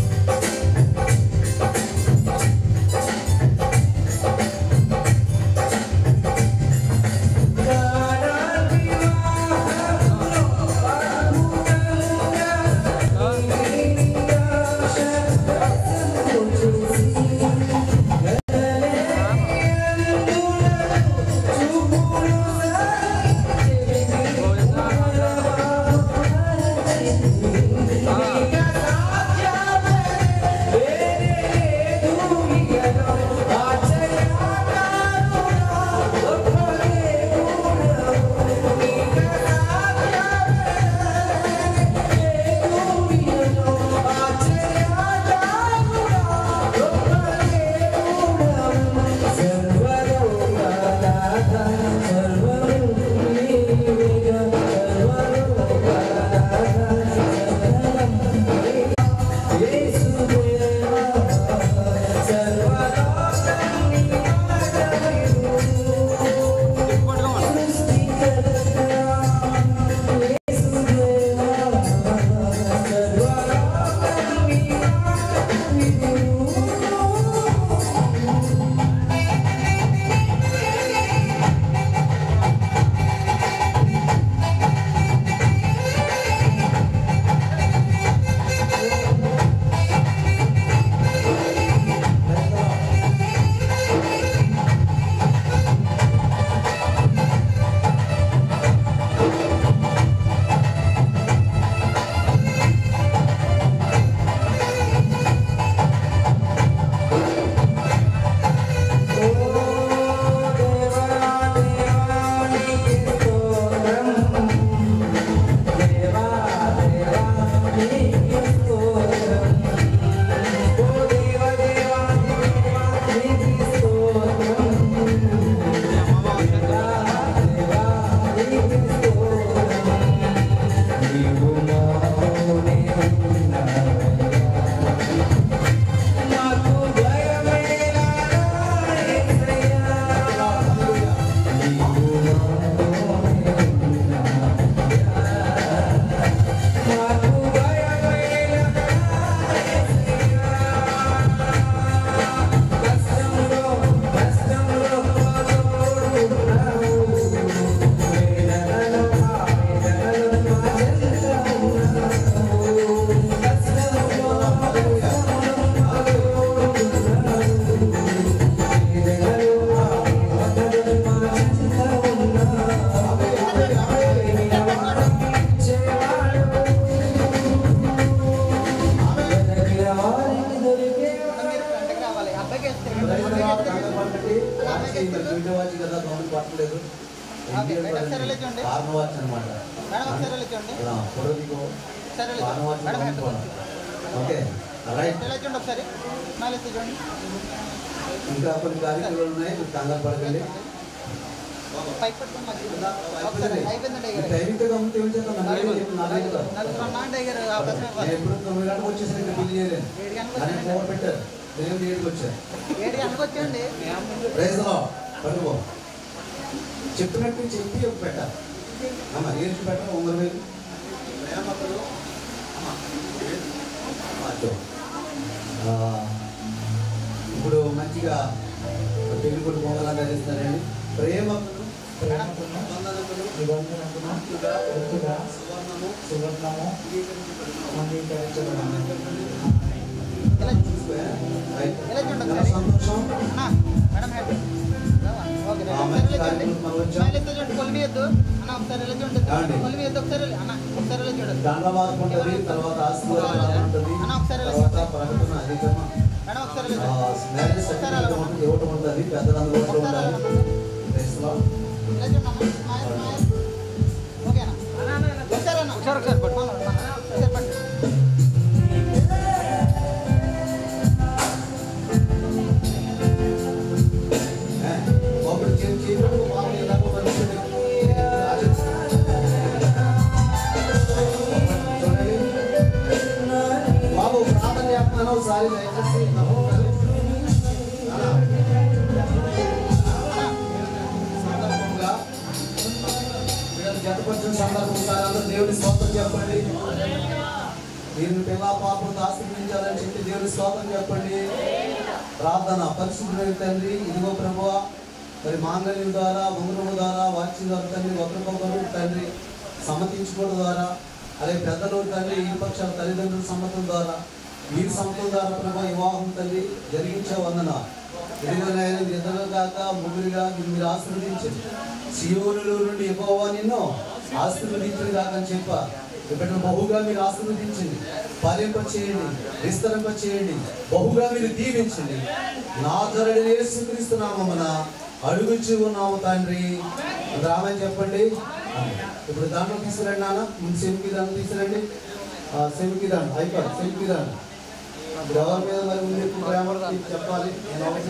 వెంటకి రావాలి అబ్బాయికి వేస్తే రైతుల కాకపట్టి లాస్ట్ ఇంకా చూడవచ్చు కదా గవర్నమెంట్ పట్టలేదు ఓకే, మేడం, ఒకసారి ఇలా చూడండి. కారణవచ్చు అనమాట మేడం ఒకసారి ఇలా చూడండి పొడవుకో సరే కారణవచ్చు మేడం ఓకే రైట్ ఇలా చూడండి ఒకసారి స్మైల్ ఇస్తే చూడండి ఇంకా కొన్ని కార్యక్రమాలు ఉన్నాయి మీరు కంగారు పడకండి పైకి పట్టుకొని మధ్యలో. ఒకసారి అయిపోయిందండి ఈ అయ్యారు టైమింగ్ తో గమనిస్తే ఏం చేస్తాం నాలుగు నాలుగు కాదు. నలుగురు అన్నా అంటే అయ్యారు అవకాశం నేను ఇవ్వాలి ఎప్పుడు తొమ్మిది గంటలకు వచ్చేసరికి ఇంకా బిల్లు చేయలేదు ఏడు గంటలకు అని వచ్చానండి. ఫోన్ పెట్టారు నేను ఏడుకి వచ్చాను ఏడు గంటలకు వచ్చేయండి ప్రైజ్లో పడుకో చెప్పినట్టు చెప్పి పెట్టాలి అమ్మ ఏడ్చి పెట్ట ఉంగరం వేలు ప్రేమకులు అమ్మ అమ్మా, ఆ, ఇప్పుడు మంచిగా పెళ్లి కొడుకు పొంగలా ధరిస్తారండి ప్రేమకులు ప్రేమకును వందనకులు నిబంధనకును ఎత్తుగా ఎత్తుగా సువర్ణము సువర్ణము అంగీకరించబడినది ఇలా చూసుకోయా? రైట్. ఇలా చూడండి చాలా ఒకసారి సంతోషం అన్నా మేడం హ్యాపీ ఓకే ఆ, ఒకసారి మంచి ఇలా చూడండి కార్యక్రమం మనం వచ్చాం. స్మైల్ ఇస్తే చూడండి కొలిమి ఎద్దు అన్న ఒకసారి ఇలా చూడండి ఏమండి? కొలిమి ఎద్దు ఒకసారి ఇలా- అన్న ఒకసారి ఇలా చూడండి దండవాదం ఉంటుంది తర్వాత ఆశీర్వాదం ఉంటుంది అన్న ఒకసారి ఇలా తర్వాత చూడండి ప్రకటన అధికమ మేడం ఒకసారి ఇలా ఆ, చూడండి మ్యారేజ్ సర్టిఫికేట్ ఉంటుంది ఇవ్వటం ఉంటుంది పెద్దలందరూ కూడా ఉండాలి Praise the Lord. ఇలా చూడండి అమ్మ స్మైల్ స్మైల్ ఓకేనా ఒకసారి అన్న ఒకసారి ఒకసారి పట్టు ఒకసారి పట్టు ఏ, ఒకరు చేతి చేయడం వాళ్ళు ఎలాగో మనుషులు చూడండి. బాబు ప్రార్థన చేస్తున్నాను ఒకసారి దయచేసి నమ్ముతారు. అలా. సందర్భంగా వీళ్ళని జతపరిచిన సందర్భం సార్ అందరూ దేవుని స్తోత్రం చెప్పండి దీన్ని పిల్ల పాపను ఆశీర్వదించాలని చెప్పి దేవుని స్తోత్రం చెప్పండి ప్రార్థన పరిశుద్ధమైన తండ్రి ఇదిగో ప్రభువ మరి మాంగళ్యం ద్వారా ఉంగరము ద్వారా వాక్యం ద్వారా తండ్రి ఒకరికొకరు తండ్రి సమ్మతించుకోవడం ద్వారా అదే పెద్దలు తండ్రి ఈ పక్షాల తల్లిదండ్రుల సమ్మతం ద్వారా వీరి సమ్మతం ద్వారా ప్రభు వివాహం తండ్రి జరిగించే వందన ఇదిగో నాయన ఇద్దరు కాక ముగ్గురుగా మీరు మీరు ఆశీర్వదించండి సియోనులో నుండి ఎక్కువ నిన్ను ఆశీర్వదించను కాక అని చెప్ప ఇక్కడ బహుగా మీరు ఆశీర్వదించండి ఫలింప చేయండి విస్తరింప చేయండి బహుగా మీరు దీవించండి నా ధరడి యేసుక్రీస్తున్నామన అడుగుచు ఉన్నాము తండ్రి రామని చెప్పండి ఇప్పుడు దాంట్లో తీసుకురండి నాన్న ముందు సెమికి దాన్ని తీసుకురండి ఆ, సెమికి దాన్ని అయిపోయి సెమికి దాన్ని ఇప్పుడు ఎవరి మీద మరి ఉంది ఎక్కువ ప్రేమ మీకు చెప్పాలి నేను ఒకటి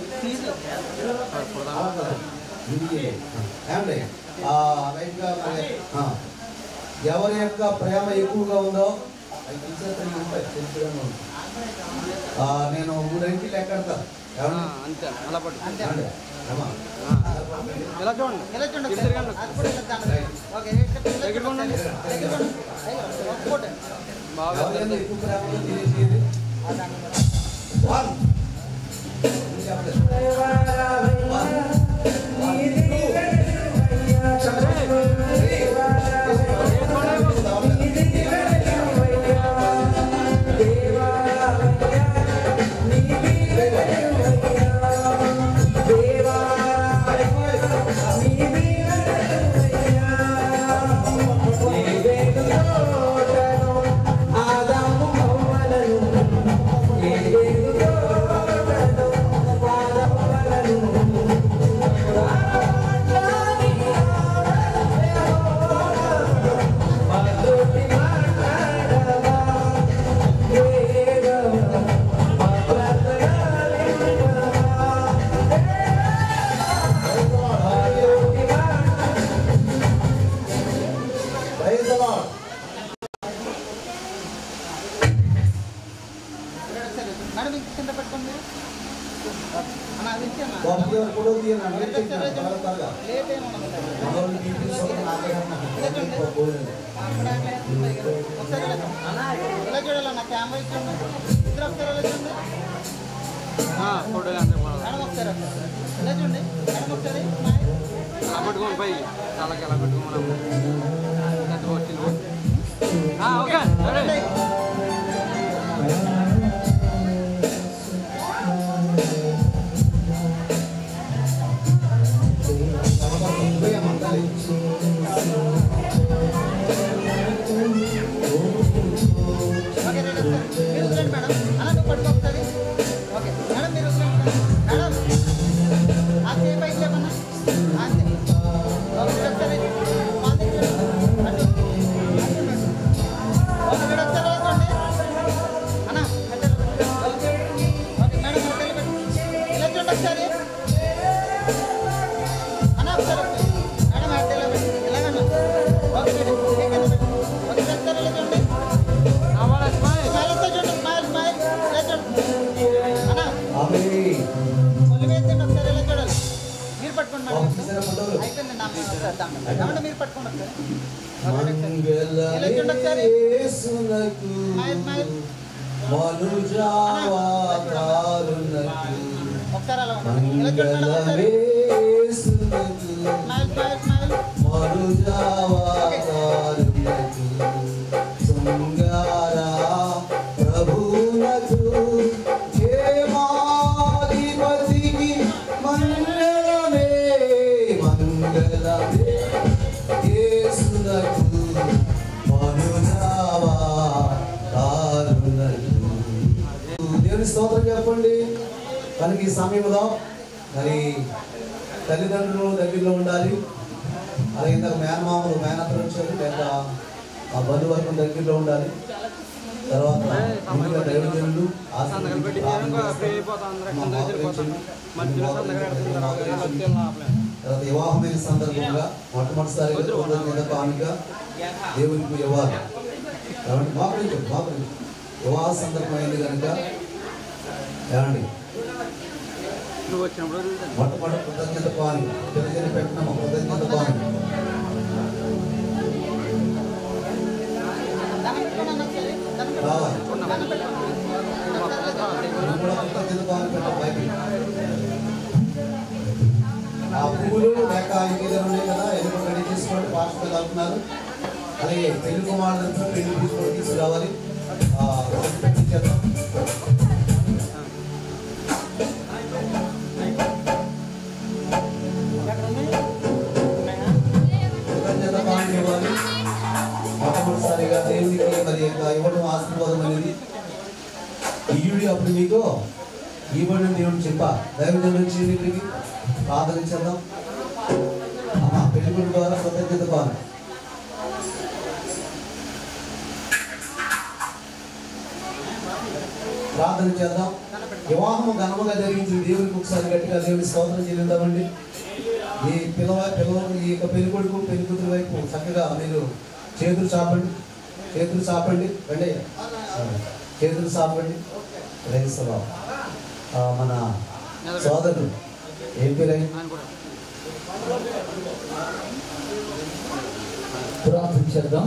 అలా కాదు. ఇది ఏమండి ఆ, రైట్గా మరి ఆ, ఎవరి యొక్క ప్రేమ ఎక్కువగా ఉందో అవి తీసేస్తాను ఉంటాయి తెలుసుగానే ఉంది. ఆ, నేను మూడింటికి లెక్కెడతా ఏమన్నా అంతే అలా పట్టు అంతే ఏమండి? ఏమా? ఇలా చూడండి ఇలా చూడండి ఒకసారి. అది కూడా ఇలా దండ. ఓకే ఇలా చూడండి ఒకసారి. దగ్గర చూడండి. దగ్గర. ఒక ఫోటో. ఎవరైనా ఎక్కువ ప్రేమ ఉందో తెలియజేయండి. One. చెప్పలేదు. One. One. Praise the Lord. Madam ఇంక కింద పెట్టుకోండి మీరు అన్న అది ఇచ్చాను బాబు గారు కూడా తీయండి. అందరికీ తీయండి. త్వరగా, త్వరగా. లేట్ ఏమో ఉండదు. మనోళ్ళు తీపించుకోవడం నాకే అర్థం. పోలేదు. ఒకసారి ఇలా చూడండి. ఇలా చూడాలి నా కెమెరా ఇచ్చాను ఇద్దరు ఒకసారి ఇలా చూడండి మేడం ఒకసారి ఒకసారి. ఇలా చూడండి మేడం ఒకసారి పట్టుకోండి పై చాలా ఎలా పెట్టుకోమన్నాము ఓకే చూడండి. పోయామా, తల్లి? ఓకే రైట్ ఒకసారి మీరు వదిలేండి మేడం అలా నువ్వు పట్టుకో ఒకసారి ఓకే మేడం మీరు వదిలేండి మేడం ఆ సేపు పైకి లేపన్నా అంతే ఓకే రైట్ ఒకసారి మా దగ్గర అటు. ఓకే రైట్ ఒకసారి ఇలా చదువు అయిపోయిందండి అమ్మ ఒకసారి దండం. దండం మీరు పట్టుకోండి ఒకసారి మంగళమే యేసునకు మనుజావాకారునకు ఒకసారి అలా ఉండండి. ఇలా చూడండి మేడం మంగళమే ఒకసారి. యేసునకు స్మైల్ స్మైల్ స్మైల్ మనుజావాకారునకు శృంగార ప్రభునకు హేమాధిపతికి మంగళమే మంగళమే యేసునకు మనుజావాకారునకు దేవుని స్తోత్రం చెప్పండి కనుక ఈ సమయంలో మరి తల్లిదండ్రులు దగ్గరలో ఉండాలి అలాగే ఇందాక మేనమామలు మేనత్తలు వచ్చారు లేక ఆ బంధువర్గం దగ్గరలో ఉండాలి తర్వాత ముందుగా దైవజనులు ఆశీర్వదించి ప్రార్థన చేస్తారు. మా మోకరించండి. మోకరించండి. తర్వాత వివాహమైన సందర్భంగా మొట్టమొదటిసారిగా కృతజ్ఞత కానుక దేవునికి ఇవ్వాలి కాబట్టి మోకరించండి మోకరించండి వివాహ సందర్భమైంది కనుక ఏమండి నువ్వు వచ్చినప్పుడు మొట్టమొదటి కృతజ్ఞత కానుక తెలియజేని పెట్టిన కృతజ్ఞత కానుక రావాలి నువ్వు కూడా కృతజ్ఞత కానుక పెట్టు పైకి. ఆ పువ్వులు లేక ఇంకేదో ఉన్నాయి కదా ఎదురు రెడీ చేసుకోండి పాస్టర్ కలుపుతున్నారు అలాగే పెళ్లి కుమారులతో పెళ్లి తీసుకొని తీసుకురావాలి ఆ, పెట్టి చేద్దాం కృతజ్ఞత కానుక ఇవ్వాలి మొట్టమొదటిసారిగా దేవునికి మరి యొక్క ఇవ్వడం ఆశీర్వాదం అనేది ఇయుడి అప్పుడు మీకు ఇవ్వడం దేవుడు చెప్పా దైవజనులు వచ్చి ఇక్కడికి ప్రార్థన చేద్దాం అమ్మ పెళ్లి ద్వారా కృతజ్ఞత కాను ప్రార్థన చేద్దాం వివాహము ఘనముగా జరిగించిన దేవునికి ఒకసారి గట్టిగా దేవుని స్తోత్రం చెల్లిద్దామండి ఈ పిల్లవ పిల్లలు ఈ యొక్క పెళ్లి కొడుకు పెళ్లి కూతురు వైపు చక్కగా మీరు చేతులు చాపండి చేతులు చాపండి రండి చేతులు చాపండి రైతురావు మన సోదరుడు ఏం పేరు ప్రార్థన చేద్దాం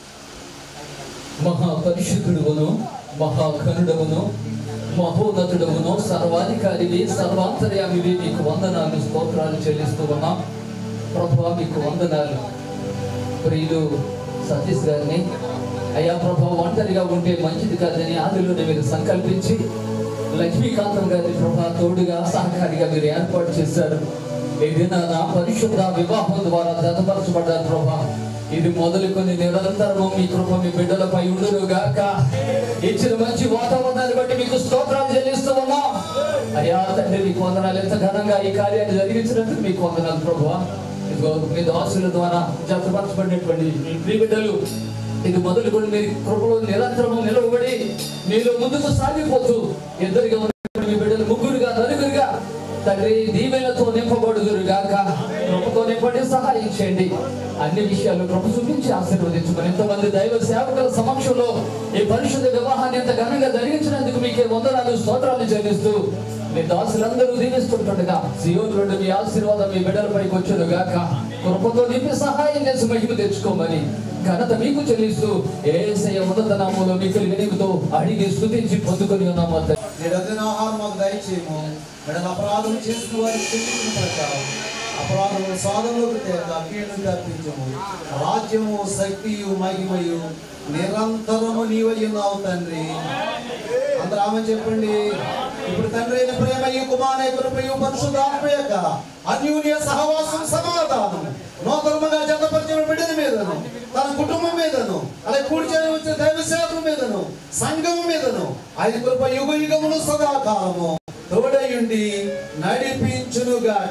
మహా పరిశుద్ధుడువును మహాఘనుడవును మహోన్నతుడవును సర్వాధికారివి సర్వాంతర్యామివి మీకు వందనాలు స్తోత్రాలు చెల్లిస్తూ ఉన్నాం ప్రభు మీకు వందనాలు ప్రియులు సతీష్ గారిని అయ్యా ప్రభు ఒంటరిగా ఉంటే మంచిది కాదని ఆదిలోనే మీరు సంకల్పించి లక్ష్మీకాంతం గారి ప్రభా తోడుగా సహకారిగా మీరు ఏర్పాటు చేశారు ఏదైనా నా పరిశుద్ధ వివాహం ద్వారా జతపరచబడ్డారు ప్రభా ఇది మొదలుకొని నిరంతరము మీ కృప మీ బిడ్డలపై ఉండును గాక ఇచ్చిన మంచి వాతావరణాన్ని బట్టి మీకు స్తోత్రాలు చెల్లిస్తూ ఉన్నాం అయ్యా తండ్రి మీకు వందనాలు ఎంత ఘనంగా ఈ కార్యాన్ని జరిగించినందుకు మీకు వందనాలు ప్రభు ఇదిగో మీ దాసుల ద్వారా జతపరచబడినటువంటి మీ ప్రియ బిడ్డలు ఇది మొదలుకొని మీ కృపలో నిరంతరము నిలవబడి మీలో ముందుకు సాగిపోతూ ఇద్దరిగా ఉన్న మీ బిడ్డలు ముగ్గురుగా నలుగురుగా తండ్రి దీవెనతో నింపబడుదురు గాక కృపతో నింపడి సహాయం చేయండి అన్ని విషయాలు కృప చూపించి ఆశీర్వదించుకుని ఎంతమంది దైవ సేవకుల సమక్షంలో ఈ పరిశుద్ధ వివాహాన్ని ఎంత ఘనంగా జరిగించినందుకు మీకే వందనాలు స్తోత్రాలు చెల్లిస్తూ మీ దాసులందరూ దీవిస్తుంటుండగా సియోన్ నుండి మీ ఆశీర్వాదం మీ బిడ్డలపైకి వచ్చును గాక కృపతో నింపి సహాయం చేసి మహిమ తెచ్చుకోమని ఘనత మీకు చెల్లిస్తూ ఏసయ ఉన్నత నామంలో మీకు వినిమితో అడిగి స్తుతించి పొందుకొని ఉన్నాము నిరంజన ఆహారం మాకు దయచేయము మెడల అపరాధం చేసిన వారి క్షమించిన ప్రకారం అపరాధములు సాధనలోకి తేక కీడును తప్పించము రాజ్యము శక్తియు మహిమయు నిరంతరము నీవయ్యున్నావు తండ్రి అందరూ ఆమె చెప్పండి ఇప్పుడు తండ్రి అయిన ప్రేమయు కుమార కృపయు పరిశుద్ధాత్మ యొక్క అన్యూన్య సహవాసం సమాధానం నూతనముగా జతపరిచిన బిడ్డల మీదను తన కుటుంబం మీదను అలాగే కూడి చేరి వచ్చిన దైవ సేవకుల మీదను సంఘం మీదను ఆయన కృప యుగ యుగములు సదాకాలము తోడయుండి నడిపించునుగాక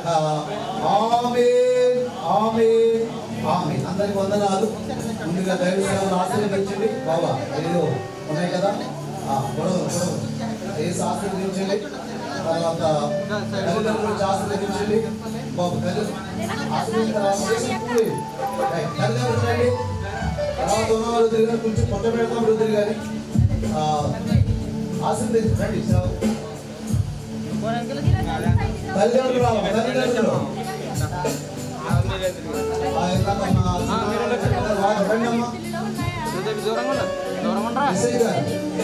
ఆమె ఆమె ఆమె అందరికి వందనాలు ముందుగా దైవ సేవలు ఆశీర్వదించండి బాబా ఏదో ఉన్నాయి కదా ఆ, గొడవ గొడవ వేసి ఆశీర్వదించండి తర్వాత తల్లిదండ్రులు వచ్చి ఆశీర్వదించండి బాబు తల్లి ఆశీర్వదించిన తర్వాత చేసుకుంటుంది. రైట్. తల్లిదండ్రులు రండి తర్వాత ఉన్న వాళ్ళు తిరిగి కొంచెం పొట్ట పెడతాం రుద్రి గారి ఆ, ఆశీర్వదించండి తల్లిదండ్రులు రావాలి తల్లిదండ్రులు ఆ యొక్క మా వారు రండి అమ్మా దూరంగా ఉన్నా దూరంగా ఉండరా ఎస్ఐ గారు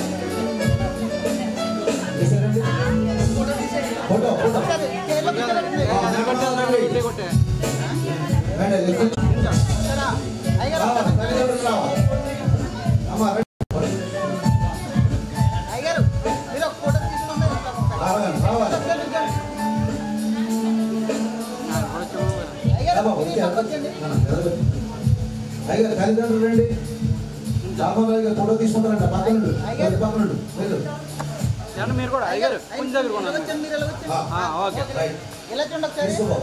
ఎస్ఐ రండి ఫోటో ఫోటో ఆ, నిలబడ్డారు రండి కొట్టే రండి లెఫ్ట్ రావాలి తల్లిదండ్రులు రావాలి అమ్మా రండి అయ్యారు మీరు ఒక ఫోటో తీసుకోండి రావాలి రావాలి అయ్యారు బాబా, మీరు వచ్చి ఇక్కడికి వచ్చండి అయ్యారు తల్లిదండ్రులు రండి రామరాజు గారు ఫోటో తీసుకుంటారంట పక్కన ఉండు. కొద్ది పక్కన ఉండు. వెళ్ళు ఏమన్నా మీరు కూడా అయ్యారు కొంచెం దగ్గర ఇలా కొన్నాను వచ్చండి మీరు ఇలా వచ్చండి ఆ, ఓకే రైట్ ఇలా చూడండి ఒకసారి తీసుకో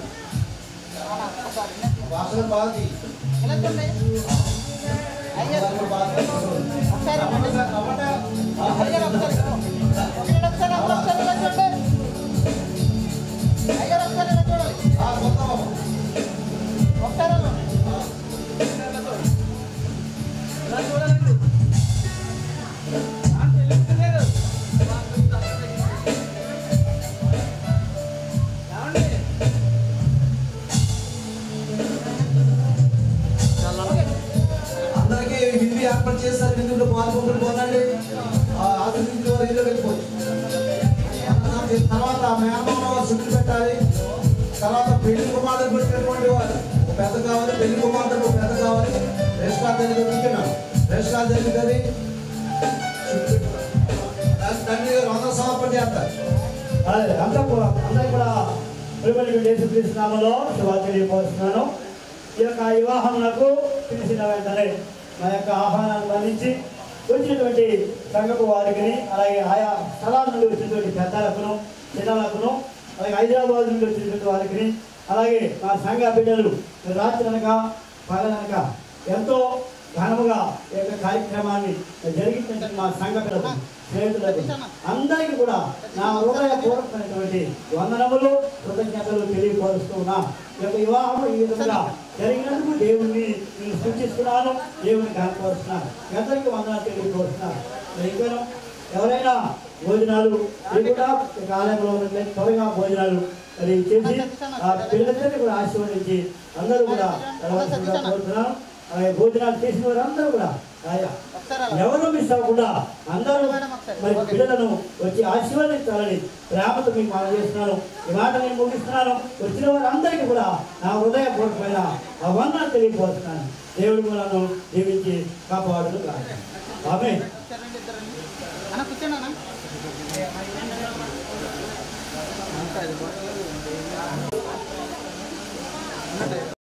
వాసన బాగా తీ. ఇలా చూడండి అయ్యారు వాసన బాగా తీ. ఒకసారి రవ్వండి సార్, రవ్వండి. అయ్యారు ఒకసారి ఒకసారి ఒకసారి ఒకసారి ఇలా చూడండి అయ్యారు ఒకసారి ఇలా చూడాలి ఆ, మొత్తం అమ్మ. ఒకసారి ఇలా. ఇలా చూడాలండి అందరికీ విందు ఏర్పాటు చేస్తారు విందులో పాల్గొంటుని పోనండి ఆశీర్వించిన వారు ఇల్లు వెళ్ళిపోవచ్చు తర్వాత మేనమామ వారు చుట్టూ పెట్టాలి తర్వాత పెళ్లి కుమార్తె పెట్టినటువంటి వారు ఒక పెద్ద కావాలి పెళ్లి కుమార్తెకు ఒక పెద్ద కావాలి రేషన్ కార్డు దగ్గర కూర్చున్నాం రేషన్ కార్డు జరుగుతుంది తండ్రి గారు వంద సమర్పణ చేస్తారు అదే అంతా కూడా అందరూ కూడా ప్రిపేర్ చేసి నామలో శుభాలు తెలియపోతున్నాను ఈ యొక్క వివాహములకు పిలిచిన వెంటనే మా యొక్క ఆహ్వానాన్ని మన్నించి వచ్చినటువంటి సంఘపు వారికి అలాగే ఆయా స్థలాల నుండి వచ్చినటువంటి పెద్దలకును చిన్నలకును అలాగే హైదరాబాద్ నుండి వచ్చినటువంటి వారికి అలాగే మా సంఘ బిడ్డలు రాత్రి అనక పగలనక ఎంతో ఘనముగా ఈ యొక్క కార్యక్రమాన్ని జరిగించినటువంటి మా సంఘ పిల్లలు స్నేహితులకు అందరికీ కూడా నా హృదయపూర్వకమైనటువంటి వందనములు కృతజ్ఞతలు తెలియపరుస్తూ ఉన్నా ఈ యొక్క వివాహం ఈ విధంగా జరిగినందుకు దేవుణ్ణి నేను సూచిస్తున్నాను దేవుని కనపరుస్తున్నాను ఎందరికీ వందనాలు తెలియపరుస్తున్నాను మరి ఇంకను ఎవరైనా భోజనాలు ఇవి కూడా ఈ కాలంలో ఉన్నట్లయితే త్వరగా భోజనాలు మరి చేసి ఆ పిల్లలందరినీ కూడా ఆశీర్వదించి అందరూ కూడా వెళ్ళవలసిందిగా కోరుతున్నాను అలాగే భోజనాలు చేసిన వారందరూ కూడా ఆయా ఎవరు మిస్ అవ్వకుండా అందరూ మరి పిల్లలను వచ్చి ఆశీర్వదించాలని ప్రేమతో మీకు మనం చేస్తున్నాను ఈ మాట నేను ముగిస్తున్నాను వచ్చిన వారందరికీ కూడా నా హృదయపూర్వకమైన ఆ వందన తెలియపోతున్నాను దేవుడు మనను జీవించి కాపాడుతూ ఆమె అన్న కూర్చోండి అన్న